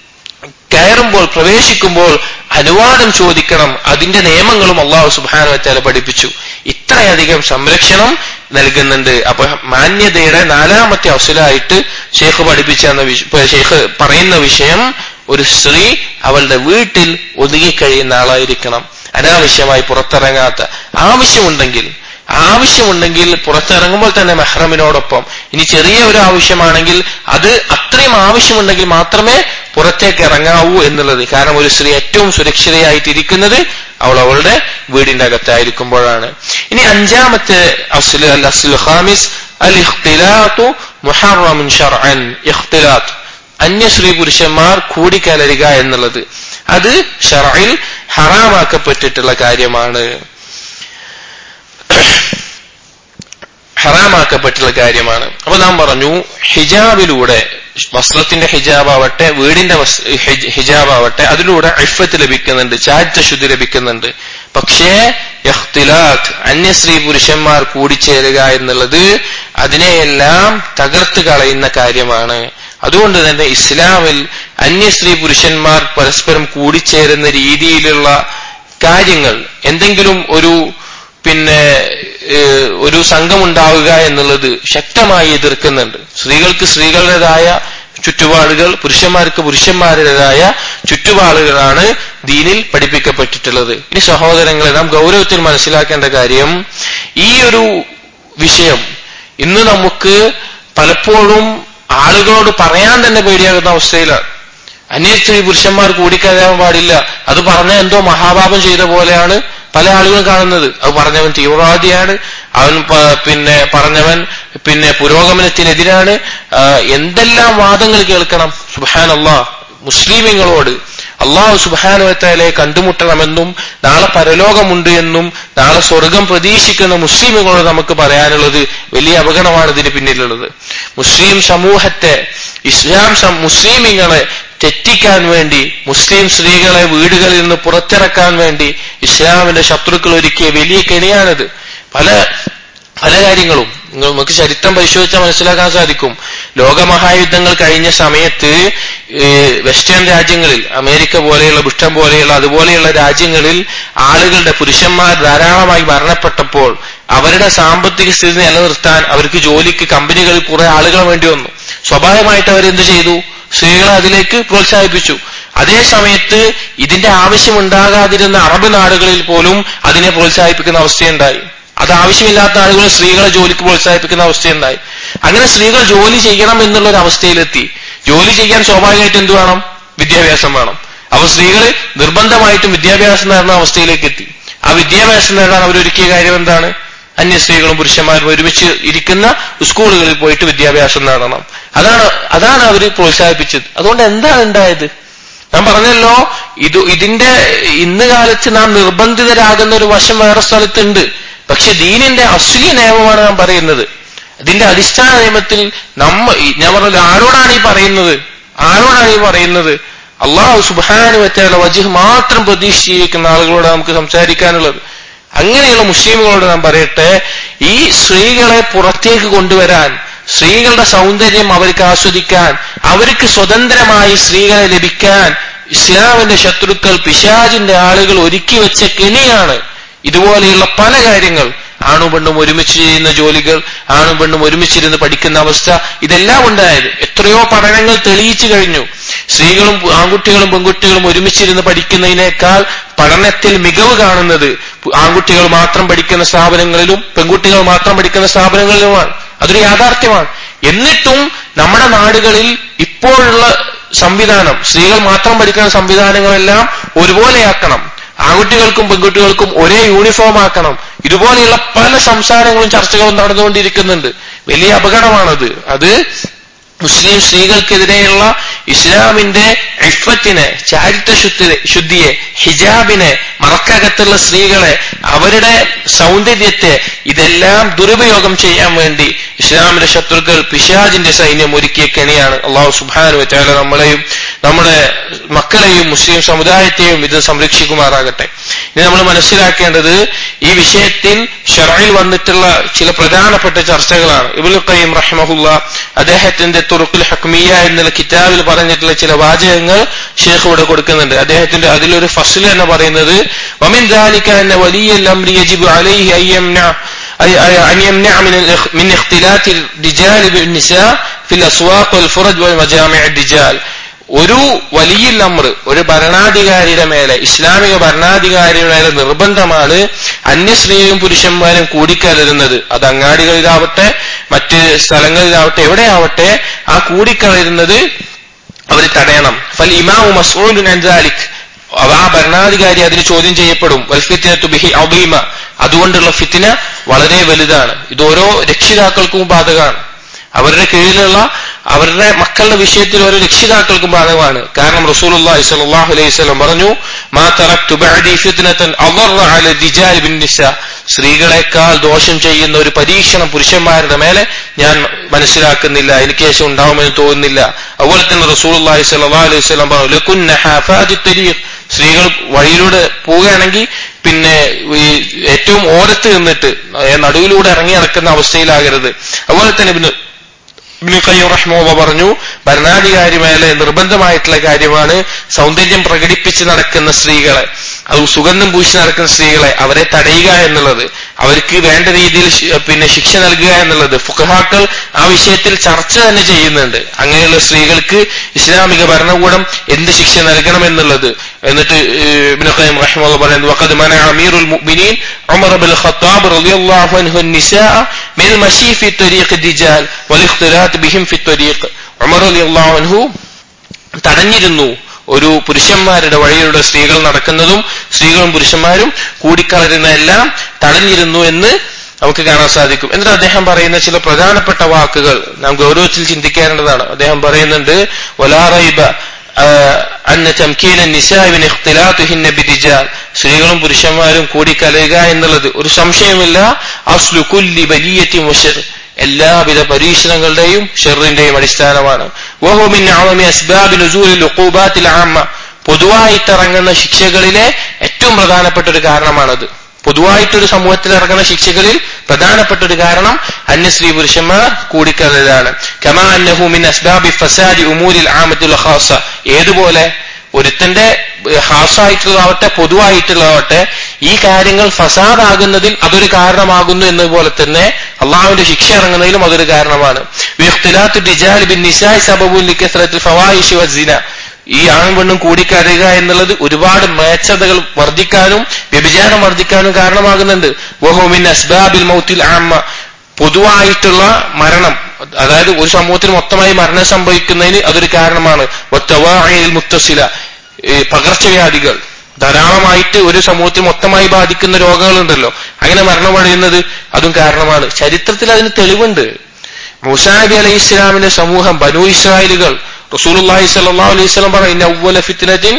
കയറുമ്പോൾ പ്രവേശിക്കുമ്പോൾ അനുവാദം ചോദിക്കണം അതിന്റെ നിയമങ്ങളും അള്ളാഹു സുബാന വെച്ചാൽ പഠിപ്പിച്ചു ഇത്രയധികം സംരക്ഷണം നൽകുന്നുണ്ട് അപ്പൊ മാന്യതയുടെ നാലാമത്തെ അവസരമായിട്ട് ഷെയ്ഖ് പഠിപ്പിച്ച ഷെയ്ഖ് പറയുന്ന വിഷയം ഒരു സ്ത്രീ അവളുടെ വീട്ടിൽ ഒതുങ്ങിക്കഴിയുന്ന ആളായിരിക്കണം അനാവശ്യമായി പുറത്തിറങ്ങാത്ത ആവശ്യമുണ്ടെങ്കിൽ ആവശ്യമുണ്ടെങ്കിൽ പുറത്തിറങ്ങുമ്പോൾ തന്നെ മെഹ്റമിനോടൊപ്പം ഇനി ചെറിയ ഒരു ആവശ്യമാണെങ്കിൽ അത് അത്രയും ആവശ്യമുണ്ടെങ്കിൽ മാത്രമേ പുറത്തേക്ക് ഇറങ്ങാവൂ എന്നുള്ളത് കാരണം ഒരു സ്ത്രീ ഏറ്റവും സുരക്ഷിതയായിട്ടിരിക്കുന്നത് അവൾ അവളുടെ വീടിന്റെ അകത്തായിരിക്കുമ്പോഴാണ് ഇനി അഞ്ചാമത്തെ അസ്ലു അൽ അസ്ലു ഖാമിസ് അൽ ഇഖ്തിലാത്തു മുഹറമുൻ ഷർഅൻ ഇഖ്തിലാത്ത് അന്യ സ്ത്രീ പുരുഷന്മാർ കൂടിക്കലരുക എന്നുള്ളത് അത് ഷറയിൽ ഹറാമാക്കപ്പെട്ടിട്ടുള്ള കാര്യമാണ് ഹറാമാക്കപ്പെട്ടുള്ള കാര്യമാണ് അപ്പൊ നാം പറഞ്ഞു ഹിജാബിലൂടെ വസ്ത്രത്തിന്റെ ഹിജാബാവട്ടെ വീടിന്റെ ഹിജാബാവട്ടെ അതിലൂടെ ഇഫത്ത് ലഭിക്കുന്നുണ്ട് ചാരിത്രശുദ്ധി ലഭിക്കുന്നുണ്ട് പക്ഷേ ഇഖ്തിലാത്ത് അന്യസ്ത്രീ പുരുഷന്മാർ കൂടിച്ചേരുക എന്നുള്ളത് അതിനെയെല്ലാം തകർത്ത് കളയുന്ന കാര്യമാണ് അതുകൊണ്ട് തന്നെ ഇസ്ലാമിൽ അന്യസ്ത്രീ പുരുഷന്മാർ പരസ്പരം കൂടിച്ചേരുന്ന രീതിയിലുള്ള കാര്യങ്ങൾ എന്തെങ്കിലും ഒരു പിന്നെ ഒരു സംഘമുണ്ടാവുക എന്നുള്ളത് ശക്തമായി എതിർക്കുന്നുണ്ട് സ്ത്രീകൾക്ക് സ്ത്രീകളുടേതായ ചുറ്റുപാടുകൾ പുരുഷന്മാർക്ക് പുരുഷന്മാരുടേതായ ചുറ്റുപാടുകളാണ് ദീനിൽ പഠിപ്പിക്കപ്പെട്ടിട്ടുള്ളത് ഇനി സഹോദരങ്ങളെ നാം ഗൗരവത്തിൽ മനസ്സിലാക്കേണ്ട കാര്യം ഈ ഒരു വിഷയം ഇന്ന് നമുക്ക് പലപ്പോഴും ആളുകളോട് പറയാൻ തന്നെ പേടിയാകുന്ന അവസ്ഥയിലാണ് അന്യ സ്ത്രീ പുരുഷന്മാർ കൂടിക്കഴിയാൻ പാടില്ല അത് പറഞ്ഞ എന്തോ മഹാപാപം ചെയ്ത പോലെയാണ് പല ആളുകളും കാണുന്നത് അത് പറഞ്ഞവൻ തീവ്രവാദിയാണ് അവൻ പിന്നെ പറഞ്ഞവൻ പിന്നെ പുരോഗമനത്തിനെതിരാണ് എന്തെല്ലാം വാദങ്ങൾ കേൾക്കണം സുബാൻ അള്ളാഹ് മുസ്ലിമീങ്ങളോട് അള്ളാഹു സുബാനുവത്താലെ കണ്ടുമുട്ടണമെന്നും നാളെ പരലോകമുണ്ട് എന്നും നാളെ സ്വർഗം പ്രതീക്ഷിക്കുന്ന മുസ്ലിമുകളോട് നമുക്ക് പറയാനുള്ളത് വലിയ അപകടമാണ് ഇതിന് പിന്നിലുള്ളത് മുസ്ലിം സമൂഹത്തെ ഇസ്ലാം മുസ്ലിമിങ്ങളെ തെറ്റിക്കാൻ വേണ്ടി മുസ്ലിം സ്ത്രീകളെ വീടുകളിൽ നിന്ന് പുറത്തിറക്കാൻ വേണ്ടി ഇസ്ലാമിന്റെ ശത്രുക്കൾ ഒരുക്കിയ വലിയ കെണിയാണിത് പല പല കാര്യങ്ങളും നമുക്ക് ചരിത്രം പരിശോധിച്ചാൽ മനസ്സിലാക്കാൻ സാധിക്കും ലോകമഹായുദ്ധങ്ങൾ കഴിഞ്ഞ സമയത്ത് വെസ്റ്റേൺ രാജ്യങ്ങളിൽ അമേരിക്ക പോലെയുള്ള ബ്രിട്ടൻ പോലെയുള്ള അതുപോലെയുള്ള രാജ്യങ്ങളിൽ ആളുകളുടെ പുരുഷന്മാർ ധാരാളമായി മരണപ്പെട്ടപ്പോൾ അവരുടെ സാമ്പത്തിക സ്ഥിതി നിലനിർത്താൻ അവർക്ക് ജോലിക്ക് കമ്പനികളിൽ കുറെ ആളുകൾ വേണ്ടി വന്നു സ്വാഭാവികമായിട്ട് അവരെന്ത് ചെയ്തു സ്ത്രീകളെ അതിലേക്ക് പ്രോത്സാഹിപ്പിച്ചു അതേ സമയത്ത് ഇതിന്റെ ആവശ്യമുണ്ടാകാതിരുന്ന അറബ് നാടുകളിൽ പോലും അതിനെ പ്രോത്സാഹിപ്പിക്കുന്ന അവസ്ഥയുണ്ടായി അത് ആവശ്യമില്ലാത്ത ആളുകൾ സ്ത്രീകളെ ജോലിക്ക് പ്രോത്സാഹിപ്പിക്കുന്ന അവസ്ഥയുണ്ടായി അങ്ങനെ സ്ത്രീകൾ ജോലി ചെയ്യണം എന്നുള്ള ഒരു അവസ്ഥയിലെത്തി ജോലി ചെയ്യാൻ സ്വാഭാവികമായിട്ട് എന്ത് വേണം വിദ്യാഭ്യാസം വേണം അപ്പൊ സ്ത്രീകൾ നിർബന്ധമായിട്ടും വിദ്യാഭ്യാസം നേടുന്ന അവസ്ഥയിലേക്ക് എത്തി ആ വിദ്യാഭ്യാസം നേടാൻ അവരൊരുക്കിയ കാര്യം എന്താണ് അന്യ സ്ത്രീകളും പുരുഷന്മാരും ഒരുമിച്ച് ഇരിക്കുന്ന സ്കൂളുകളിൽ പോയിട്ട് വിദ്യാഭ്യാസം നേടണം അതാണ് അതാണ് അവർ പ്രോത്സാഹിപ്പിച്ചത് അതുകൊണ്ട് എന്താണ് ഉണ്ടായത് ഞാൻ പറഞ്ഞല്ലോ ഇത് ഇതിന്റെ ഇന്ന് കാലത്ത് നാം നിർബന്ധിതരാകുന്ന ഒരു വശം വേറെ സ്ഥലത്തുണ്ട് പക്ഷെ ദീനിന്റെ അശ്ലീ നിയമമാണ് നാം പറയുന്നത് ഇതിന്റെ അടിസ്ഥാന നിയമത്തിൽ നമ്മ ഞാൻ പറഞ്ഞത് ആരോടാണ് ഈ പറയുന്നത് ആരോടാണ് ഈ പറയുന്നത് അള്ളാഹു സുബാനു വെച്ചാലുള്ള വജുഹ് മാത്രം പ്രതീക്ഷിച്ചിരിക്കുന്ന ആളുകളോട് നമുക്ക് സംസാരിക്കാനുള്ളത് അങ്ങനെയുള്ള മുസ്ലിമുകളോട് നാം പറയട്ടെ ഈ സ്ത്രീകളെ പുറത്തേക്ക് കൊണ്ടുവരാൻ സ്ത്രീകളുടെ സൗന്ദര്യം അവർക്ക് ആസ്വദിക്കാൻ അവർക്ക് സ്വതന്ത്രമായി സ്ത്രീകളെ ലഭിക്കാൻ ഇസ്ലാമിന്റെ ശത്രുക്കൾ പിശാജിന്റെ ആളുകൾ ഒരുക്കി വെച്ച കെണിയാണ് ഇതുപോലെയുള്ള പല കാര്യങ്ങൾ ആണും പെണ്ണും ഒരുമിച്ച് ചെയ്യുന്ന ജോലികൾ ആണും പെണ്ണും ഒരുമിച്ചിരുന്ന് പഠിക്കുന്ന അവസ്ഥ ഇതെല്ലാം ഉണ്ടായത് എത്രയോ പഠനങ്ങൾ തെളിയിച്ചു കഴിഞ്ഞു സ്ത്രീകളും ആൺകുട്ടികളും പെൺകുട്ടികളും ഒരുമിച്ചിരുന്ന് പഠിക്കുന്നതിനേക്കാൾ പഠനത്തിൽ മികവ് കാണുന്നത് ആൺകുട്ടികൾ മാത്രം പഠിക്കുന്ന സ്ഥാപനങ്ങളിലും പെൺകുട്ടികൾ മാത്രം പഠിക്കുന്ന സ്ഥാപനങ്ങളിലുമാണ് അതൊരു യാഥാർത്ഥ്യമാണ് എന്നിട്ടും നമ്മുടെ നാടുകളിൽ ഇപ്പോഴുള്ള സംവിധാനം സ്ത്രീകൾ മാത്രം പഠിക്കുന്ന സംവിധാനങ്ങളെല്ലാം ഒരുപോലെയാക്കണം ആൺകുട്ടികൾക്കും പെൺകുട്ടികൾക്കും ഒരേ യൂണിഫോം ആക്കണം ഇതുപോലെയുള്ള പല സംസാരങ്ങളും ചർച്ചകളും നടന്നുകൊണ്ടിരിക്കുന്നുണ്ട് വലിയ അപകടമാണത് അത് മുസ്ലിം സ്ത്രീകൾക്കെതിരെയുള്ള ഇസ്ലാമിന്റെ ഇഫത്തിനെ ചാരിത്ര ശുദ്ധിയെ ഹിജാബിനെ മറക്കകത്തുള്ള സ്ത്രീകളെ അവരുടെ സൗന്ദര്യത്തെ ഇതെല്ലാം ദുരുപയോഗം ചെയ്യാൻ വേണ്ടി ഇസ്ലാമിന്റെ ശത്രുക്കൾ പിശാജിന്റെ സൈന്യം ഒരുക്കിയ കെണിയാണ് അള്ളാഹു സുബാനു വെച്ചാൽ നമ്മളെയും നമ്മുടെ മക്കളെയും മുസ്ലിം സമുദായത്തെയും ഇത് സംരക്ഷിക്കുമാറാകട്ടെ ഇനി നമ്മൾ മനസ്സിലാക്കേണ്ടത് ഈ വിഷയത്തിൽ ഷറയിൽ വന്നിട്ടുള്ള ചില പ്രധാനപ്പെട്ട ചർച്ചകളാണ് ഇബുൽ ഖയ്യം റഹ്മഹുല്ല അദ്ദേഹത്തിന്റെ തുറുക്കുൽ ഹക്മിയ എന്നുള്ള കിതാബിൽ പറഞ്ഞിട്ടുള്ള ചില വാചകങ്ങൾ ഷേഖ് ഇവിടെ കൊടുക്കുന്നുണ്ട് അദ്ദേഹത്തിന്റെ അതിലൊരു ഫസ്ൽ എന്ന് പറയുന്നത് വമിൻ ذلك أن ولي الأمر يجب عليه أن يمنع أن يمنع من من اختلاط الرجال بالنساء في الأسواق والفرج ومجامع الرجال ഒരു വലിയ അമ്ര ഒരു ഭരണാധികാരിയുടെ മേലെ ഇസ്ലാമിക ഭരണാധികാരിയുടെ മേലെ നിർബന്ധമാണ് അന്യ സ്ത്രീയും പുരുഷന്മാരും കൂടിക്കലരുന്നത് അത് അങ്ങാടികളിലാവട്ടെ മറ്റ് സ്ഥലങ്ങളിലാവട്ടെ എവിടെയാവട്ടെ ആ കൂടിക്കലരുന്നത് അവർ തടയണം ഫൽ ഇമാമു മസ്ഊലുൻ അൻ ദാലിക് ആ ഭരണാധികാരി അതിന് ചോദ്യം ചെയ്യപ്പെടും വൽഫിത്തിനത്തു ബിഹി അബീമ അതുകൊണ്ടുള്ള ഫിത്തിന വളരെ വലുതാണ് ഇത് ഓരോ രക്ഷിതാക്കൾക്കും ബാധകമാണ് അവരുടെ കീഴിലുള്ള അവരുടെ മക്കളുടെ വിഷയത്തിൽ ഓരോ രക്ഷിതാക്കൾക്കും ബാധകമാണ് കാരണം റസൂലുള്ളാഹി സ്വല്ലല്ലാഹു അലൈഹി വസല്ലം പറഞ്ഞു മാ തറക്തു ബഅദി ഫിത്നതൻ അദറ അല റിജാൽ ബിൻ നിസാ സ്ത്രീകളെക്കാൾ ദോഷം ചെയ്യുന്ന ഒരു പരീക്ഷണം പുരുഷന്മാരുടെ മേലെ ഞാൻ മനസ്സിലാക്കുന്നില്ല എനിക്ക് ശേഷം ഉണ്ടാവുമെന്ന് തോന്നുന്നില്ല അതുപോലെ തന്നെ റസൂലുള്ളാഹി സ്വല്ലല്ലാഹു അലൈഹി വസല്ലം പറഞ്ഞു ലകുന്ന ഹാഫാദി തരീഖ് സ്ത്രീകൾ വഴിയിലൂടെ പോവുകയാണെങ്കിൽ പിന്നെ ഈ ഏറ്റവും ഓരത്ത് നിന്നിട്ട് നടുവിലൂടെ ഇറങ്ങി നടക്കുന്ന അവസ്ഥയിലാകരുത് അതുപോലെ തന്നെ ഇബ്നു ഇബ്നു ഖയ്യിം റഹ്മുള്ള പറഞ്ഞു ഭരണാധികാരി മേലെ നിർബന്ധമായിട്ടുള്ള കാര്യമാണ് സൗന്ദര്യം പ്രകടിപ്പിച്ച് നടക്കുന്ന സ്ത്രീകളെ അത് സുഗന്ധം പൂശി നടക്കുന്ന സ്ത്രീകളെ അവരെ തടയുക എന്നുള്ളത് അവർക്ക് വേണ്ട രീതിയിൽ പിന്നെ ശിക്ഷ നൽകുക എന്നുള്ളത് ഫുഖഹാക്കൾ ആ വിഷയത്തിൽ ചർച്ച തന്നെ ചെയ്യുന്നുണ്ട് അങ്ങനെയുള്ള സ്ത്രീകൾക്ക് ഇസ്ലാമിക ഭരണകൂടം എന്ത് ശിക്ഷ നൽകണം എന്നുള്ളത് എന്നിട്ട് ഇബ്നു ഖയ്യിം റഹ്മുള്ള പറയുന്നത് വഖദ് മന അമീറുൽ മുഅ്മിനീൻ ഉമർ ബിൻ ഖത്താബ് റളിയല്ലാഹു അൻഹു النساء من المشي في طريق الرجال والاختلاط بهم في الطريق ഉമർ റളിയല്ലാഹു അൻഹു തടഞ്ഞിരുന്നു ഒരു പുരുഷന്മാരുടെ വഴിയിലൂടെ സ്ത്രീകൾ നടക്കുന്നതും സ്ത്രീകളും പുരുഷന്മാരും കൂടിക്കളരുന്നതെല്ലാം തടഞ്ഞിരുന്നു എന്ന് നമുക്ക് കാണാൻ സാധിക്കും എന്നിട്ട് അദ്ദേഹം പറയുന്ന ചില പ്രധാനപ്പെട്ട വാക്കുകൾ നാം ഗൗരവത്തിൽ ചിന്തിക്കേണ്ടതാണ് അദ്ദേഹം പറയുന്നുണ്ട് ഒലാറൈബ അന്ന തംകീന നിസാബിന് ഇഖ്തിലാത്തുഹിന്ന ബിരിജാൽ സ്ത്രീകളും പുരുഷന്മാരും കൂടിക്കലയുക എന്നുള്ളത് ഒരു സംശയമില്ല അസ്ലു കുല്ലി വലിയത്തി മുഷർ എല്ലാവിധ പരീക്ഷണങ്ങളുടെയും ഷെറിന്റെയും അടിസ്ഥാനമാണ് വഹുമിൻ ആമി അസ്ബാബി നുസൂലിൽ ഉഖൂബാത്തിൽ ആമ്മ പൊതുവായിട്ടിറങ്ങുന്ന ശിക്ഷകളിലെ ഏറ്റവും പ്രധാനപ്പെട്ട ഒരു കാരണമാണത് പൊതുവായിട്ടൊരു സമൂഹത്തിൽ ഇറങ്ങുന്ന ശിക്ഷകളിൽ പ്രധാനപ്പെട്ട ഒരു കാരണം അന്യസ്ത്രീ പുരുഷന്മാർ കൂടിക്കലതാണ് കമാ അന്നഹു മിൻ അസ്ബാബി ഫസാദി ഉമൂരിൽ ആമത്തുൽ ഖാസ ഏതുപോലെ ഒരുത്തന്റെ ഹാസായിട്ടുള്ളതാവട്ടെ പൊതുവായിട്ടുള്ളതാവട്ടെ ഈ കാര്യങ്ങൾ ഫസാദാകുന്നതിൽ അതൊരു കാരണമാകുന്നു എന്നതുപോലെ തന്നെ അള്ളാഹുവിന്റെ ശിക്ഷ ഇറങ്ങുന്നതിലും അതൊരു കാരണമാണ് ഈ ആണും പെണ്ണും കൂടിക്കരയുക എന്നുള്ളത് ഒരുപാട് മേച്ഛതകൾ വർദ്ധിക്കാനും വ്യഭിചാരം വർദ്ധിക്കാനും കാരണമാകുന്നുണ്ട് വഹോമിൻ അസ്ബാബിൽ മൗത്തിൽ ആമ്മ പൊതുവായിട്ടുള്ള മരണം അതായത് ഒരു സമൂഹത്തിൽ മൊത്തമായി മരണം സംഭവിക്കുന്നതിന് അതൊരു കാരണമാണ് മുത്തസില പകർച്ചവ്യാധികൾ ധാരാളമായിട്ട് ഒരു സമൂഹത്തിൽ മൊത്തമായി ബാധിക്കുന്ന രോഗങ്ങളുണ്ടല്ലോ അങ്ങനെ മരണമടയുന്നത് അതും കാരണമാണ് ചരിത്രത്തിൽ അതിന് തെളിവുണ്ട് മൂസാ നബി അലൈഹി ഇസ്ലാമിന്റെ സമൂഹം ബനു ഇസ്രായേലുകൾ റസൂലുള്ളാഹി സ്വല്ലല്ലാഹു അലൈഹി വസല്ലം പറഞ്ഞു ഇന്ന അവ്വല ഫിത്നത്തിൻ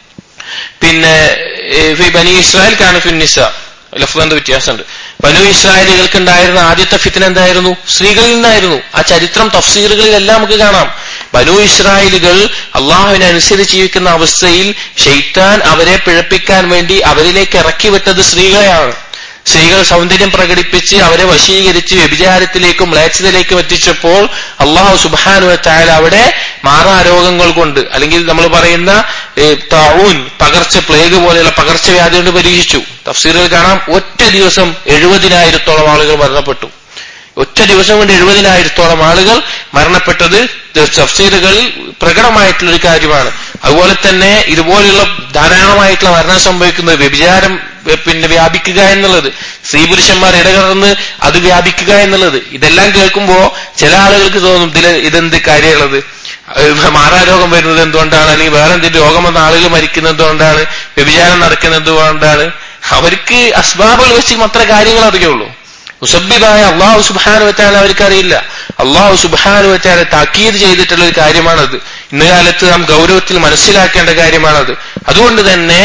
പിന്നെ ഫി ബനി ഇസ്രായേൽ കാന ഫി നിസ ലഫ്ദന്റെ വ്യത്യാസമുണ്ട് ബനു ഇസ്രായേലുകൾക്ക് ഉണ്ടായിരുന്ന ആദ്യത്തെ ഫിത്തന എന്തായിരുന്നു സ്ത്രീകളിൽ നിന്നായിരുന്നു ആ ചരിത്രം തഫ്സീറുകളിലെല്ലാം നമുക്ക് കാണാം ബനു ഇസ്രായേലുകൾ അള്ളാഹുവിനെ അനുസരിച്ച് ജീവിക്കുന്ന അവസ്ഥയിൽ ഷെയ്ത്താൻ അവരെ പിഴപ്പിക്കാൻ വേണ്ടി അവരിലേക്ക് ഇറക്കി വിട്ടത് സ്ത്രീകളെയാണ് സ്ത്രീകൾ സൗന്ദര്യം പ്രകടിപ്പിച്ച് അവരെ വശീകരിച്ച് വ്യഭിചാരത്തിലേക്കും മ്ലേച്ഛതയിലേക്കും എത്തിച്ചപ്പോൾ അള്ളാഹു സുബാനു തായാല അവിടെ മാറാരോഗങ്ങൾ കൊണ്ട് അല്ലെങ്കിൽ നമ്മൾ പറയുന്ന താവൂൻ പകർച്ച പ്ലേഗ് പോലെയുള്ള പകർച്ചവ്യാധി കൊണ്ട് പരീക്ഷിച്ചു തഫ്സീറുകൾ കാണാം ഒറ്റ ദിവസം എഴുപതിനായിരത്തോളം ആളുകൾ മരണപ്പെട്ടു ഒറ്റ ദിവസം കൊണ്ട് എഴുപതിനായിരത്തോളം ആളുകൾ മരണപ്പെട്ടത് തഫ്സീറുകളിൽ പ്രകടമായിട്ടുള്ള ഒരു കാര്യമാണ് അതുപോലെ തന്നെ ഇതുപോലെയുള്ള ധാരാളമായിട്ടുള്ള മരണം സംഭവിക്കുന്നത് വ്യഭിചാരം പിന്നെ വ്യാപിക്കുക എന്നുള്ളത് സ്ത്രീ പുരുഷന്മാർ ഇടകലർന്ന് അത് വ്യാപിക്കുക എന്നുള്ളത് ഇതെല്ലാം കേൾക്കുമ്പോ ചില ആളുകൾക്ക് തോന്നും ഇതിൽ ഇതെന്ത് കാര്യമുള്ളത് മാറാരോഗം വരുന്നത് എന്തുകൊണ്ടാണ് അല്ലെങ്കിൽ വേറെ എന്തെങ്കിലും രോഗം വന്ന ആളുകൾ മരിക്കുന്നത് എന്തുകൊണ്ടാണ് വ്യഭിചാരം നടക്കുന്നത് കൊണ്ടാണ് അവർക്ക് അസ്ബാബുകൾ വെച്ച് മാത്രമേ കാര്യങ്ങൾ അറിയുള്ളൂ മുസബിബായ അള്ളാഹു സുബാനു വെച്ചാൽ അവർക്കറിയില്ല അള്ളാഹു സുബാനു വെച്ചാൽ താക്കീത് ചെയ്തിട്ടുള്ള ഒരു കാര്യമാണത് ഇന്ന് കാലത്ത് നാം ഗൗരവത്തിൽ മനസ്സിലാക്കേണ്ട കാര്യമാണത് അതുകൊണ്ട് തന്നെ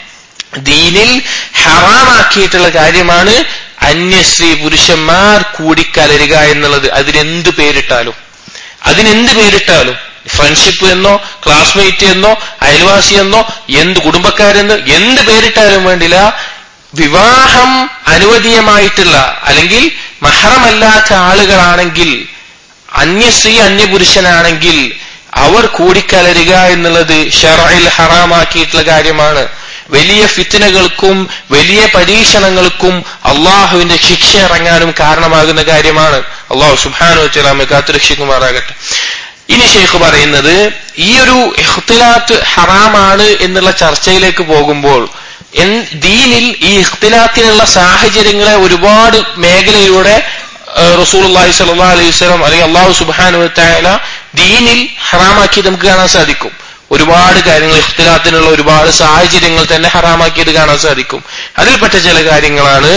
ദീനിൽ ഹറാമാക്കിയിട്ടുള്ള കാര്യമാണ് അന്യസ്ത്രീ പുരുഷന്മാർ കൂടിക്കലരുക എന്നുള്ളത് അതിനെന്ത് പേരിട്ടാലും അതിനെന്ത് പേരിട്ടാലും ഫ്രണ്ട്ഷിപ്പ് എന്നോ ക്ലാസ്മേറ്റ് എന്നോ അയൽവാസി എന്നോ എന്ത് കുടുംബക്കാരെന്നോ എന്ത് പേരിട്ടാലും വേണ്ടില്ല വിവാഹം അനുവദീയമായിട്ടുള്ള അല്ലെങ്കിൽ മഹറമല്ലാത്ത ആളുകളാണെങ്കിൽ അന്യസ്ത്രീ അന്യപുരുഷനാണെങ്കിൽ അവർ കൂടിക്കലരുക എന്നുള്ളത് ഷറയിൽ ഹറാമാക്കിയിട്ടുള്ള കാര്യമാണ് വലിയ ഫിത്തനകൾക്കും വലിയ പരീക്ഷണങ്ങൾക്കും അള്ളാഹുവിന്റെ ശിക്ഷ ഇറങ്ങാനും കാരണമാകുന്ന കാര്യമാണ് അള്ളാഹു സുബാനു വച്ചാൽ കാത്തുരക്ഷിക്കുമാറാകട്ടെ ഇനി ഷെയ്ഖ് പറയുന്നത് ഈ ഒരു ഇഖ്തിലാത്ത് ഹറാമാണ് എന്നുള്ള ചർച്ചയിലേക്ക് പോകുമ്പോൾ ദീനിൽ ഈ ഇഖ്തിലാത്തിനുള്ള സാഹചര്യങ്ങളെ ഒരുപാട് മേഖലയിലൂടെ റസൂൽ അള്ളാഹി സല്ലാ അലൈഹി സ്വലം അല്ലെങ്കിൽ അള്ളാഹു സുബാനു താല ദീനിൽ ഹറാമാക്കി നമുക്ക് കാണാൻ സാധിക്കും ഒരുപാട് കാര്യങ്ങൾ ഇഖ്തിലാത്തിനുള്ള ഒരുപാട് സാഹചര്യങ്ങൾ തന്നെ ഹറാമാക്കിയത് കാണാൻ സാധിക്കും അതിൽപ്പെട്ട ചില കാര്യങ്ങളാണ്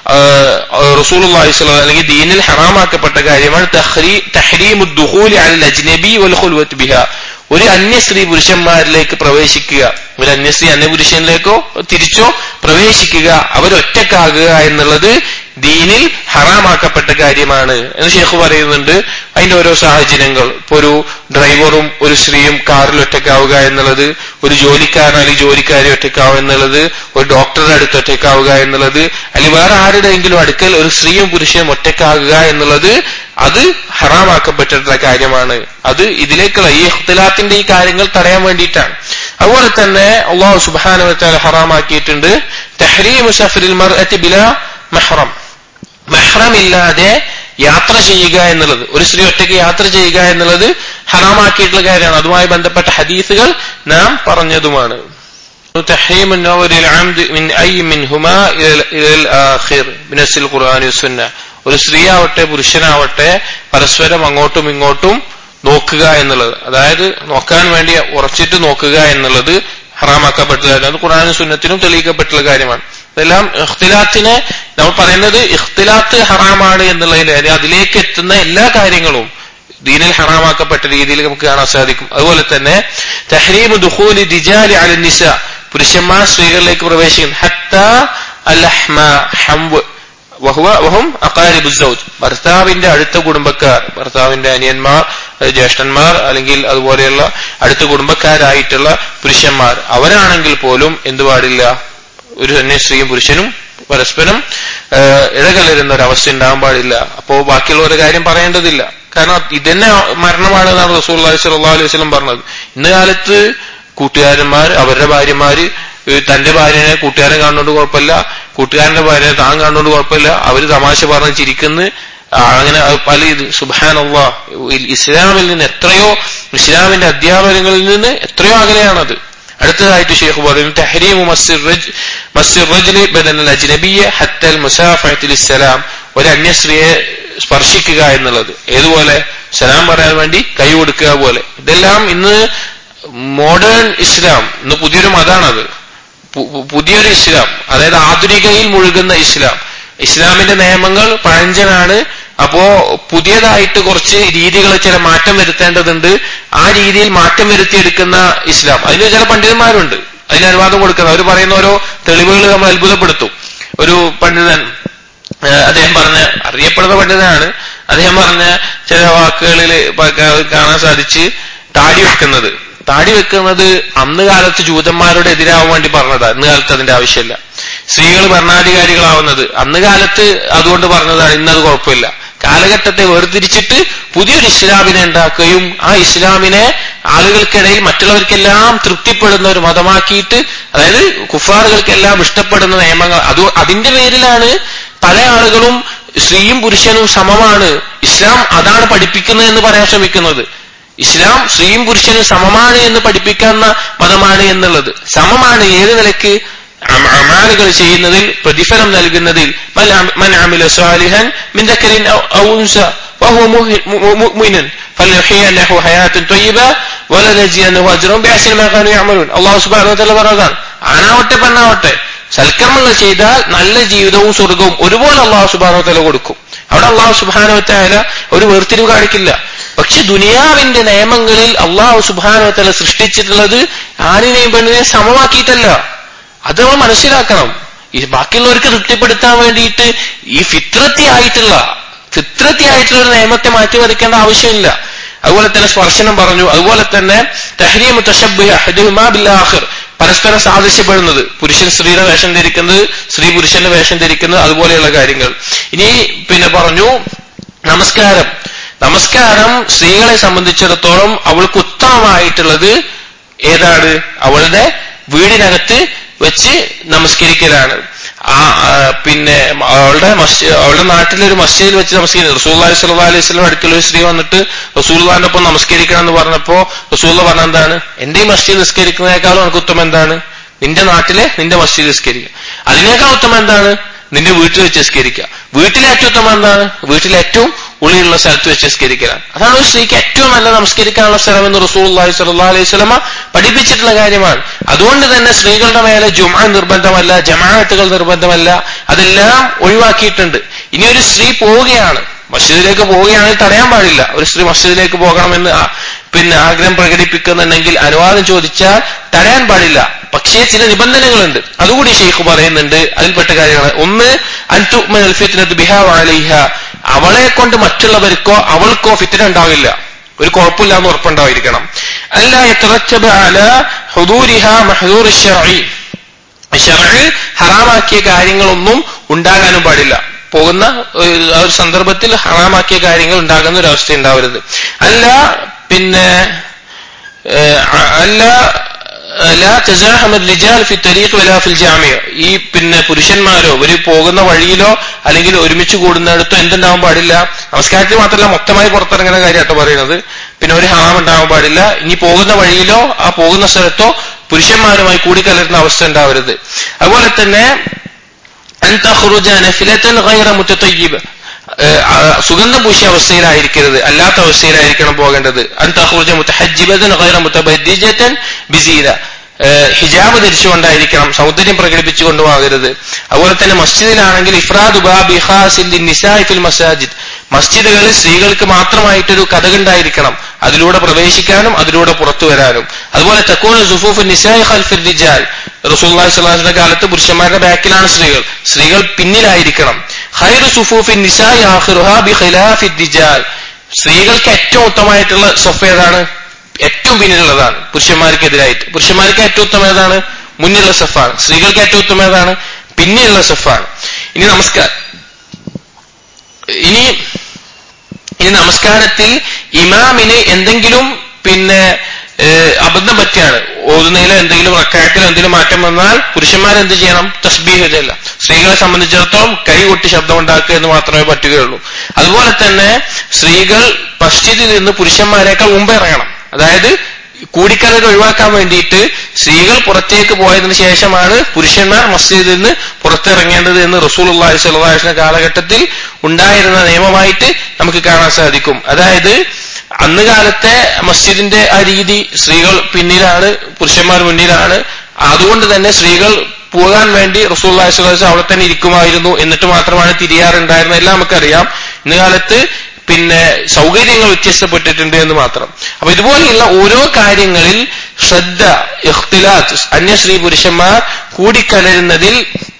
റസൂൽ അല്ലെങ്കിൽ ദീനിൽ ഹറാമാക്കപ്പെട്ട കാര്യമാണ് തഹ്രീമുദ്ദുഹൂലി അൽ അജ്നബി വൽ ഖുൽവത്ത് ബിഹ ഒരു അന്യ സ്ത്രീ പുരുഷന്മാരിലേക്ക് പ്രവേശിക്കുക ഒരു അന്യ സ്ത്രീ അന്യ പുരുഷനിലേക്കോ തിരിച്ചോ പ്രവേശിക്കുക അവരൊറ്റക്കാകുക എന്നുള്ളത് ദീനിൽ ഹറാമാക്കപ്പെട്ട കാര്യമാണ് എന്ന് ഷേഖ് പറയുന്നുണ്ട് അതിന്റെ ഓരോ സാഹചര്യങ്ങൾ ഇപ്പൊ ഒരു ഡ്രൈവറും ഒരു സ്ത്രീയും കാറിൽ ഒറ്റക്കാവുക എന്നുള്ളത് ഒരു ജോലിക്കാരൻ അല്ലെങ്കിൽ ജോലിക്കാരി ഒറ്റക്കാവുക എന്നുള്ളത് ഒരു ഡോക്ടറുടെ അടുത്ത് ഒറ്റക്കാവുക എന്നുള്ളത് അല്ലെങ്കിൽ വേറെ ആരുടെയെങ്കിലും അടുക്കൽ ഒരു സ്ത്രീയും പുരുഷനും ഒറ്റക്കാകുക എന്നുള്ളത് അത് ഹറാമാക്കപ്പെട്ടിട്ടുള്ള കാര്യമാണ് അത് ഇതിലേക്കുള്ള ഈ ഇഖ്തിലാത്തിന്റെ ഈ കാര്യങ്ങൾ തടയാൻ വേണ്ടിയിട്ടാണ് അതുപോലെ തന്നെ അള്ളാഹു സുബാനുവത്താൽ ഹറാമാക്കിയിട്ടുണ്ട് തെഹ്രീം സഫറിൽ മർഅത്തി ബില മെഹ്റം മെഹ്റം ഇല്ലാതെ യാത്ര ചെയ്യുക എന്നുള്ളത് ഒരു സ്ത്രീ ഒറ്റയ്ക്ക് യാത്ര ചെയ്യുക എന്നുള്ളത് ഹറാമാക്കിയിട്ടുള്ള കാര്യമാണ് അതുമായി ബന്ധപ്പെട്ട ഹദീസുകൾ നാം പറഞ്ഞതുമാണ് تحريم النظر العمد من أي منهما إلى الآخر من القرآن والسنة ഒരു സ്ത്രീ ആവട്ടെ പുരുഷനാവട്ടെ പരസ്പരം അങ്ങോട്ടും ഇങ്ങോട്ടും നോക്കുക എന്നുള്ളത് അതായത് നോക്കാൻ വേണ്ടി ഉറച്ചിട്ട് നോക്കുക എന്നുള്ളത് ഹറാമാക്കപ്പെട്ടതാണ് അത് ഖുറാനും സുന്നത്തിനും തെളിയിക്കപ്പെട്ടുള്ള കാര്യമാണ് ഇതെല്ലാം ഇഖ്തിലാത്തിനെ നമ്മൾ പറയുന്നത് ഇഖ്തിലാത്ത് ഹറാമാണ് എന്നുള്ളതിൽ അതിലേക്ക് എത്തുന്ന എല്ലാ കാര്യങ്ങളും ദീനിൽ ഹറാമാക്കപ്പെട്ട രീതിയിൽ നമുക്ക് കാണാൻ സാധിക്കും അതുപോലെ തന്നെ തഹ്രീം ദുഹൂലി ദിജാലി അല നിസ പുരുഷന്മാർ സ്ത്രീകളിലേക്ക് പ്രവേശിക്കും ഹത്ത അലഹ്മ ഹംവ് വഹുവ വഹും അക്കാരിബു സൗജ് ഭർത്താവിന്റെ അടുത്ത കുടുംബക്കാർ ഭർത്താവിന്റെ അനിയന്മാർ ജ്യേഷ്ഠന്മാർ അല്ലെങ്കിൽ അതുപോലെയുള്ള അടുത്ത കുടുംബക്കാരായിട്ടുള്ള പുരുഷന്മാർ അവരാണെങ്കിൽ പോലും എന്തു പാടില്ല ഒരു അന്യ സ്ത്രീയും പുരുഷനും പരസ്പരം ഇടകലരുന്ന ഒരു അവസ്ഥ ഉണ്ടാകാൻ പാടില്ല അപ്പോ ബാക്കിയുള്ളവരുടെ കാര്യം പറയേണ്ടതില്ല കാരണം ഇതന്നെ മരണമാണ് എന്നാണ് റസൂൽ സല്ലാ അലൈഹി വസ്ലം പറഞ്ഞത് ഇന്ന് കാലത്ത് കൂട്ടുകാരന്മാർ അവരുടെ ഭാര്യമാര് തന്റെ ഭാര്യനെ കൂട്ടുകാരൻ കാണുന്നോണ്ട് കുഴപ്പമില്ല കൂട്ടുകാരന്റെ ഭാര്യനെ താൻ കാണുന്നോണ്ട് കുഴപ്പമില്ല അവര് തമാശ പറഞ്ഞ് ചിരിക്കുന്നു അങ്ങനെ പല ഇത് സുബാനുള്ള ഇസ്ലാമിൽ നിന്ന് എത്രയോ ഇസ്ലാമിന്റെ അധ്യാപനങ്ങളിൽ നിന്ന് എത്രയോ അകലെയാണത് അടുത്തതായിട്ട് ഷെയ്ഖ് പറയുന്നു തഹരീമു മസ്സിർ റജ്ലി ബദൽ അജ്നബിയ ഹത്തൽ മുസാഫത്തിൽ ഇസ്ലാം ഒരു അന്യസ്ത്രീയെ സ്പർശിക്കുക എന്നുള്ളത് ഏതുപോലെ സലാം പറയാൻ വേണ്ടി കൈ കൊടുക്കുക പോലെ ഇതെല്ലാം ഇന്ന് മോഡേൺ ഇസ്ലാം ഇന്ന് പുതിയൊരു മതാണത് പുതിയൊരു ഇസ്ലാം അതായത് ആധുനികയിൽ മുഴുകുന്ന ഇസ്ലാം ഇസ്ലാമിന്റെ നിയമങ്ങൾ പഴഞ്ചനാണ് അപ്പോ പുതിയതായിട്ട് കുറച്ച് രീതികൾ ചില മാറ്റം വരുത്തേണ്ടതുണ്ട് ആ രീതിയിൽ മാറ്റം വരുത്തിയെടുക്കുന്ന ഇസ്ലാം അതിന് ചില പണ്ഡിതന്മാരുണ്ട് അതിന് അനുവാദം കൊടുക്കുന്നത് അവർ പറയുന്ന ഓരോ തെളിവുകൾ നമ്മൾ അത്ഭുതപ്പെടുത്തും ഒരു പണ്ഡിതൻ അദ്ദേഹം പറഞ്ഞ അറിയപ്പെടുന്ന പണ്ഡിതനാണ് അദ്ദേഹം പറഞ്ഞ ചില വാക്കുകളിൽ കാണാൻ സാധിച്ച് താടി വെക്കുന്നത് താടി വെക്കുന്നത് അന്ന് കാലത്ത് ജൂതന്മാരോട് എതിരാവാൻ വേണ്ടി പറഞ്ഞതാണ് ഇന്ന് കാലത്ത് അതിന്റെ ആവശ്യമില്ല സ്ത്രീകൾ ഭരണാധികാരികളാവുന്നത് അന്ന് കാലത്ത് അതുകൊണ്ട് പറഞ്ഞതാണ് ഇന്നത് കുഴപ്പമില്ല കാലഘട്ടത്തെ വേർതിരിച്ചിട്ട് പുതിയൊരു ഇസ്ലാമിനെ ഉണ്ടാക്കുകയും ആ ഇസ്ലാമിനെ ആളുകൾക്കിടയിൽ മറ്റുള്ളവർക്കെല്ലാം തൃപ്തിപ്പെടുന്ന ഒരു മതമാക്കിയിട്ട് അതായത് കുഫാറുകൾക്കെല്ലാം ഇഷ്ടപ്പെടുന്ന നിയമങ്ങൾ അത് അതിന്റെ പേരിലാണ് പല ആളുകളും സ്ത്രീയും പുരുഷനും സമമാണ് ഇസ്ലാം അതാണ് പഠിപ്പിക്കുന്നത് എന്ന് പറയാൻ ശ്രമിക്കുന്നത് ഇസ്ലാം സ്ത്രീയും പുരുഷനും സമമാണ് എന്ന് പഠിപ്പിക്കുന്ന മതമാണ് എന്നുള്ളത് സമമാണ് ഏത് നിലയ്ക്ക് അമാലുകൾ ചെയ്യുന്നതിൽ പ്രതിഫലം നൽകുന്നതിൽ മൻ അമില സ്വാലിഹൻ മിൻ ദക്കരിൻ ഔ ഉൻസ വഹുവ മുഅ്മിനൻ فليحيينه حياة طيبة ولنجزينه أجرهم بأحسن ما كانوا يعملون അള്ളാഹു സുബ്ഹാനഹു വതആല പറയുന്നതാണ് ആണാവട്ടെ പെണ്ണാവട്ടെ സൽക്കർമ്മങ്ങൾ ചെയ്താൽ നല്ല ജീവിതവും സ്വർഗവും ഒരുപോലെ അള്ളാഹു സുബ്ഹാനഹു വതആല കൊടുക്കും അവിടെ അള്ളാഹു സുബ്ഹാനഹു വതആല ഒരു വേർതിരിവ് കാണിക്കില്ല പക്ഷെ ദുനിയാവിന്റെ നിയമങ്ങളിൽ അള്ളാഹു സുബ്ഹാനഹു വതആല സൃഷ്ടിച്ചിട്ടുള്ളത് ആണിനെയും പെണ്ണിനെയും സമമാക്കിയിട്ടല്ല അത് നമ്മൾ മനസ്സിലാക്കണം ഈ ബാക്കിയുള്ളവർക്ക് തൃപ്തിപ്പെടുത്താൻ വേണ്ടിയിട്ട് ഈ ഫിത്രത്തി ആയിട്ടുള്ള ഫിത്രത്തി ആയിട്ടുള്ള ഒരു നിയമത്തെ മാറ്റി വരയ്ക്കേണ്ട ആവശ്യമില്ല അതുപോലെ തന്നെ സ്പർശനം പറഞ്ഞു അതുപോലെ തന്നെ തഹരീം തഷബിഹ് പരസ്പരം സാദൃശ്യപ്പെടുന്നത് പുരുഷൻ സ്ത്രീയുടെ വേഷം ധരിക്കുന്നത് സ്ത്രീ പുരുഷന്റെ വേഷം ധരിക്കുന്നത് അതുപോലെയുള്ള കാര്യങ്ങൾ ഇനി പിന്നെ പറഞ്ഞു നമസ്കാരം നമസ്കാരം സ്ത്രീകളെ സംബന്ധിച്ചിടത്തോളം അവൾക്ക് ഉത്തമമായിട്ടുള്ളത് ഏതാണ് അവളുടെ വീടിനകത്ത് വെച്ച് നമസ്കരിക്കലാണ് ആ പിന്നെ അവളുടെ മസ്ജിദ് അവളുടെ നാട്ടിലെ ഒരു മസ്ജിദിൽ വെച്ച് നമസ്കരിക്കുന്നത് റസൂല്ലാഹി സ്വല്ലാ അലൈഹി സ്വലം അടുക്കൽ ഒരു സ്ത്രീ വന്നിട്ട് റസൂൽഖാന്റെ ഒപ്പം നമസ്കരിക്കണം എന്ന് പറഞ്ഞപ്പോ റസൂല്ല പറഞ്ഞ എന്താണ് എന്റെ ഈ മസ്ജിദ് നിസ്കരിക്കുന്നതിനേക്കാളും എനിക്ക് ഉത്തമം എന്താണ് നിന്റെ നാട്ടിലെ നിന്റെ മസ്ജിദ് നിസ്കരിക്കുക അതിനേക്കാൾ ഉത്തമം എന്താണ് നിന്റെ വീട്ടിൽ വെച്ച് നിസ്കരിക്കുക വീട്ടിലെ ഏറ്റവും ഉത്തമം എന്താണ് വീട്ടിലെ ഏറ്റവും ഉള്ളിലുള്ള സ്ഥലത്ത് വെച്ച് നിസ്കരിക്കലാണ് അതാണ് ഒരു സ്ത്രീക്ക് ഏറ്റവും നല്ല നമസ്കരിക്കാനുള്ള സ്ഥലം എന്ന് റസൂൽ സല്ലല്ലാഹു അലൈഹി വസല്ലമ പഠിപ്പിച്ചിട്ടുള്ള കാര്യമാണ് അതുകൊണ്ട് തന്നെ സ്ത്രീകളുടെ മേലെ ജുമ നിർബന്ധമല്ല ജമാഅത്തുകൾ നിർബന്ധമല്ല അതെല്ലാം ഒഴിവാക്കിയിട്ടുണ്ട് ഇനി ഒരു സ്ത്രീ പോവുകയാണ് മസ്ജിദിലേക്ക് പോവുകയാണെങ്കിൽ തടയാൻ പാടില്ല ഒരു സ്ത്രീ മസ്ജിദിലേക്ക് പോകണമെന്ന് ആ- പിന്നെ ആഗ്രഹം പ്രകടിപ്പിക്കുന്നുണ്ടെങ്കിൽ അനുവാദം ചോദിച്ചാൽ തടയാൻ പാടില്ല പക്ഷേ ചില നിബന്ധനകളുണ്ട് അതുകൂടി ഷെയ്ഖ് പറയുന്നുണ്ട് അതിൽപ്പെട്ട കാര്യങ്ങൾ ഒന്ന് അൻതുഅ്മിനൽ ഫിത്നത്തു ബിഹാ വഅലൈഹ അവളെ കൊണ്ട് മറ്റുള്ളവർക്കോ അവൾക്കോ ഫിത്ന ഉണ്ടാവില്ല ഒരു കുഴപ്പമില്ലാന്ന് ഉറപ്പുണ്ടായിരിക്കണം അല്ല യതറത്തബ അല ഹുദൂരിഹ മഹ്ദൂർ ശർഈ ഷറഅ് ഹറാമാക്കിയ കാര്യങ്ങളൊന്നും ഉണ്ടാകാനും പാടില്ല പോകുന്ന ഒരു ആ ഒരു സന്ദർഭത്തിൽ ഹറാമാക്കിയ കാര്യങ്ങൾ ഉണ്ടാകുന്ന ഒരു അവസ്ഥ ഉണ്ടാവരുത് അല്ല പിന്നെ ഏഹ്, അ- അല്ല ലാ തസാഹമ الرجال في الطريق ولا في الجامع ഈ പിന്നെ പുരുഷന്മാരോ ഒരു പോകുന്ന വഴിയിലോ അല്ലെങ്കിൽ ഒരുമിച്ച് കൂടുന്നിടത്തോ എന്തുണ്ടാവാൻ പാടില്ല നമസ്കാരത്തിൽ മാത്രമല്ല മൊത്തമായി പുറത്തിറങ്ങുന്ന കാര്യമാട്ടോ പറയുന്നത് പിന്നെ ഒരു ഹാം ഉണ്ടാവാൻ പാടില്ല ഇനി പോകുന്ന വഴിയിലോ ആ പോകുന്ന സ്ഥലത്തോ പുരുഷന്മാരുമായി കൂടിക്കലരുന്ന അവസ്ഥ ഉണ്ടാവരുത് അതുപോലെ തന്നെ അൻ തഖ്റുജ നഫിലതൻ ഗൈറ മുതതയ്യിബ ഏഹ്, ആ, സുഗന്ധം പൂശിയ അവസ്ഥയിലായിരിക്കരുത് അല്ലാത്ത അവസ്ഥയിലായിരിക്കണം പോകേണ്ടത് അൻ തഖ്റുജ മുതഹജ്ജിബതൻ ഗൈറ മുതബദ്ദിജതൻ ബിസീന ഏഹ്, ഹിജാബ് ധരിച്ചുകൊണ്ടായിരിക്കണം സൗന്ദര്യം പ്രകടിപ്പിച്ചുകൊണ്ട് പോകരുത് അതുപോലെ തന്നെ മസ്ജിദിലാണെങ്കിൽ ഇഫ്രാദ് ബാബി ഖാസിൻ ലിന്നിസാഇ ഫിൽ മസാജിദ് മസ്ജിദുകളിൽ സ്ത്രീകൾക്ക് മാത്രമായിട്ടൊരു കഥകുണ്ടായിരിക്കണം അതിലൂടെ പ്രവേശിക്കാനും അതിലൂടെ പുറത്തു വരാനും അതുപോലെ തക്കൂന് സുഫൂഫ് നിസായി ഖൽഫിർ റിജാൽ റസൂലുള്ളാഹി സ്വല്ലല്ലാഹു അലൈഹി വസല്ലം കാലത്ത് പുരുഷന്മാരുടെ ബാക്കിലാണ് സ്ത്രീകൾ സ്ത്രീകൾ പിന്നിലായിരിക്കണം ഖൈറു സുഫൂഫി നിസായി ആഖിറുഹാ ബി ഖിലാഫി റിജാൽ സ്ത്രീകൾക്ക് ഏറ്റവും ഉത്തമമായിട്ടുള്ള സൊഫ് ഏതാണ് ഏറ്റവും പിന്നിലുള്ളതാണ് പുരുഷന്മാർക്കെതിരായിട്ട് പുരുഷന്മാർക്ക് ഏറ്റവും ഉത്തമം ഏതാണ് മുന്നിലുള്ള സഫാണ് സ്ത്രീകൾക്ക് ഏറ്റവും ഉത്തമം ഏതാണ് പിന്നിലുള്ള സഫാണ് ഇനി നമസ്കാരം ഇനി ഇനി നമസ്കാരത്തിൽ ഇമാമിന് എന്തെങ്കിലും പിന്നെ ഏഹ്, അബദ്ധം പറ്റിയാണ് ഓതുന്നതിലോ എന്തെങ്കിലും റക്കായത്തിലോ എന്തെങ്കിലും മാറ്റം വന്നാൽ പുരുഷന്മാർ എന്ത് ചെയ്യണം തസ്ബീഹ് ചെയ്യല്ല സ്ത്രീകളെ സംബന്ധിച്ചിടത്തോളം കൈ കൊട്ടി ശബ്ദം ഉണ്ടാക്കുക എന്ന് മാത്രമേ പറ്റുകയുള്ളൂ അതുപോലെ തന്നെ സ്ത്രീകൾ മസ്ജിദിൽ നിന്ന് പുരുഷന്മാരെക്കാൾ മുമ്പ് ഇറങ്ങണം അതായത് കൂടിക്കലർ ഒഴിവാക്കാൻ വേണ്ടിയിട്ട് സ്ത്രീകൾ പുറത്തേക്ക് പോയതിനു ശേഷമാണ് പുരുഷന്മാർ മസ്ജിദിൽ നിന്ന് പുറത്തിറങ്ങേണ്ടത് എന്ന് റസൂൽ അള്ളാഹി സ്വലാഹിന്റെ കാലഘട്ടത്തിൽ ഉണ്ടായിരുന്ന നിയമമായിട്ട് നമുക്ക് കാണാൻ സാധിക്കും അതായത് അന്ന് കാലത്തെ മസ്ജിദിന്റെ ആ രീതി സ്ത്രീകൾ പിന്നിലാണ് പുരുഷന്മാർ മുന്നിലാണ് അതുകൊണ്ട് തന്നെ സ്ത്രീകൾ പോകാൻ വേണ്ടി റസൂൽ അള്ളാഹി സ്വലാഹി അവിടെ തന്നെ ഇരിക്കുമായിരുന്നു എന്നിട്ട് മാത്രമാണ് തിരിയാറുണ്ടായിരുന്നത് എല്ലാം നമുക്കറിയാം ഇന്ന് കാലത്ത് പിന്നെ സൗകര്യങ്ങൾ വ്യത്യസ്തപ്പെട്ടിട്ടുണ്ട് എന്ന് മാത്രം അപ്പൊ ഇതുപോലെയുള്ള ഓരോ കാര്യങ്ങളിൽ ശ്രദ്ധ ഇഖ്തിലാത്ത് അന്യ സ്ത്രീ പുരുഷന്മാർ കൂടിക്കലരുന്നതിൽ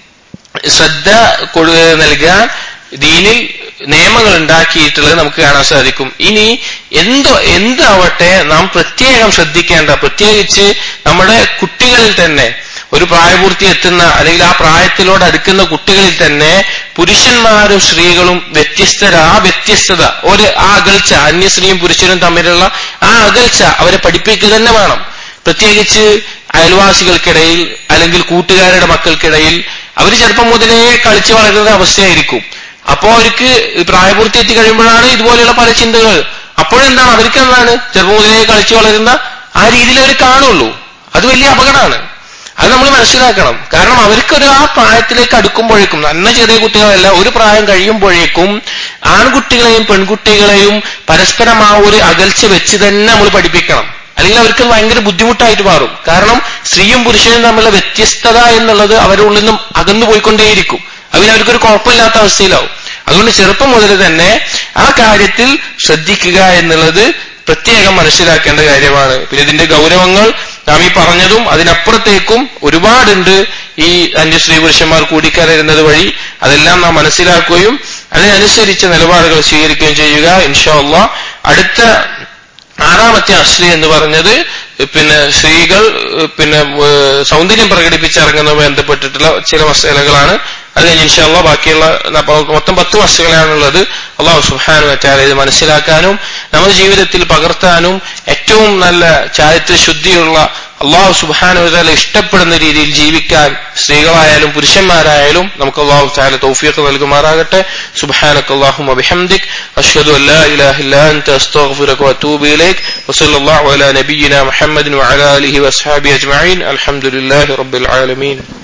ശ്രദ്ധ കൊടു നൽകാൻ ദീനിൽ നിയമങ്ങൾ ഉണ്ടാക്കിയിട്ടുള്ളത് നമുക്ക് കാണാൻ സാധിക്കും ഇനി എന്തോ എന്താവട്ടെ നാം പ്രത്യേകം ശ്രദ്ധിക്കേണ്ട പ്രത്യേകിച്ച് നമ്മുടെ കുട്ടികളിൽ തന്നെ ഒരു പ്രായപൂർത്തി എത്തുന്ന അല്ലെങ്കിൽ ആ പ്രായത്തിലോട് അടുക്കുന്ന കുട്ടികളിൽ തന്നെ പുരുഷന്മാരും സ്ത്രീകളും വ്യത്യസ്തര ആ വ്യത്യസ്തത ഒരു ആ അകൽച്ച അന്യ സ്ത്രീയും പുരുഷനും തമ്മിലുള്ള ആ അകൽച്ച അവരെ പഠിപ്പിക്കുക തന്നെ വേണം പ്രത്യേകിച്ച് അയൽവാസികൾക്കിടയിൽ അല്ലെങ്കിൽ കൂട്ടുകാരുടെ മക്കൾക്കിടയിൽ അവർ ചെറുപ്പം മുതലേ കളിച്ചു വളരുന്ന അവസ്ഥയായിരിക്കും അപ്പോ അവർക്ക് പ്രായപൂർത്തി എത്തി കഴിയുമ്പോഴാണ് ഇതുപോലെയുള്ള പല ചിന്തകൾ അപ്പോഴെന്താണ് അവർക്ക് എന്താണ് ചെറുപ്പം മുതലേ കളിച്ചു വളരുന്ന ആ രീതിയിൽ അവർ കാണുള്ളൂ അത് വലിയ അപകടമാണ് അത് നമ്മൾ മനസ്സിലാക്കണം കാരണം അവർക്കൊരു ആ പ്രായത്തിലേക്ക് അടുക്കുമ്പോഴേക്കും നന്ന ചെറിയ കുട്ടികളല്ല ഒരു പ്രായം കഴിയുമ്പോഴേക്കും ആൺകുട്ടികളെയും പെൺകുട്ടികളെയും പരസ്പരം ആ ഒരു അകൽച്ച വെച്ച് തന്നെ നമ്മൾ പഠിപ്പിക്കണം അല്ലെങ്കിൽ അവർക്ക് ഭയങ്കര ബുദ്ധിമുട്ടായിട്ട് മാറും കാരണം സ്ത്രീയും പുരുഷനും തമ്മിലുള്ള വ്യത്യസ്തത എന്നുള്ളത് അവരുടെ ഉള്ളിൽ നിന്നും അകന്നു പോയിക്കൊണ്ടേയിരിക്കും അതിന് അവർക്കൊരു കുഴപ്പമില്ലാത്ത അവസ്ഥയിലാവും അതുകൊണ്ട് ചെറുപ്പം മുതൽ തന്നെ ആ കാര്യത്തിൽ ശ്രദ്ധിക്കുക എന്നുള്ളത് പ്രത്യേകം മനസ്സിലാക്കേണ്ട കാര്യമാണ് പിന്നെ ഇതിന്റെ ഗൗരവങ്ങൾ നാം ഈ പറഞ്ഞതും അതിനപ്പുറത്തേക്കും ഒരുപാടുണ്ട് ഈ അന്യ സ്ത്രീ പുരുഷന്മാർ കൂടിക്കലരുന്നത് വഴി അതെല്ലാം നാം മനസ്സിലാക്കുകയും അതിനനുസരിച്ച് നിലപാടുകൾ സ്വീകരിക്കുകയും ചെയ്യുക ഇൻഷാ അള്ളാഹ് അടുത്ത ആറാമത്തെ അശ്ലി എന്ന് പറഞ്ഞത് പിന്നെ സ്ത്രീകൾ പിന്നെ ഏഹ്, സൗന്ദര്യം പ്രകടിപ്പിച്ചിറങ്ങുന്നതുമായി ബന്ധപ്പെട്ടിട്ടുള്ള ചില മസലകളാണ് അത് കഴിഞ്ഞ് ഇൻഷാല്ല ബാക്കിയുള്ള ന- മൊത്തം പത്ത് മസകളാണുള്ളത് അള്ളാഹു സുഹാനു വെച്ചാൽ ഇത് മനസ്സിലാക്കാനും നമ്മുടെ ജീവിതത്തിൽ പകർത്താനും ഏറ്റവും നല്ല ചാരിത്ര ശുദ്ധിയുള്ള അള്ളാഹു സുബാനു വതാല ഇഷ്ടപ്പെടുന്ന രീതിയിൽ ജീവിക്കാൻ സ്ത്രീകളായാലും പുരുഷന്മാരായാലും നമുക്ക് അള്ളാഹു താല തൗഫീഖ് നൽകുമാറാകട്ടെ സുബ്ഹാനക അല്ലാഹുമ്മ ബിഹംദിക് അഷ്ഹദു അൻ ലാ ഇലാഹ ഇല്ലാ അൻത അസ്തഗ്ഫിറുക വഅതൂബു ഇലൈക് വസല്ലല്ലാഹു അലാ നബിയ്യിനാ മുഹമ്മദിൻ വഅലാ ആലിഹി വഅസ്ഹാബിഹി അജ്മഈൻ അൽഹംദുലില്ലാഹി റബ്ബിൽ ആലമീൻ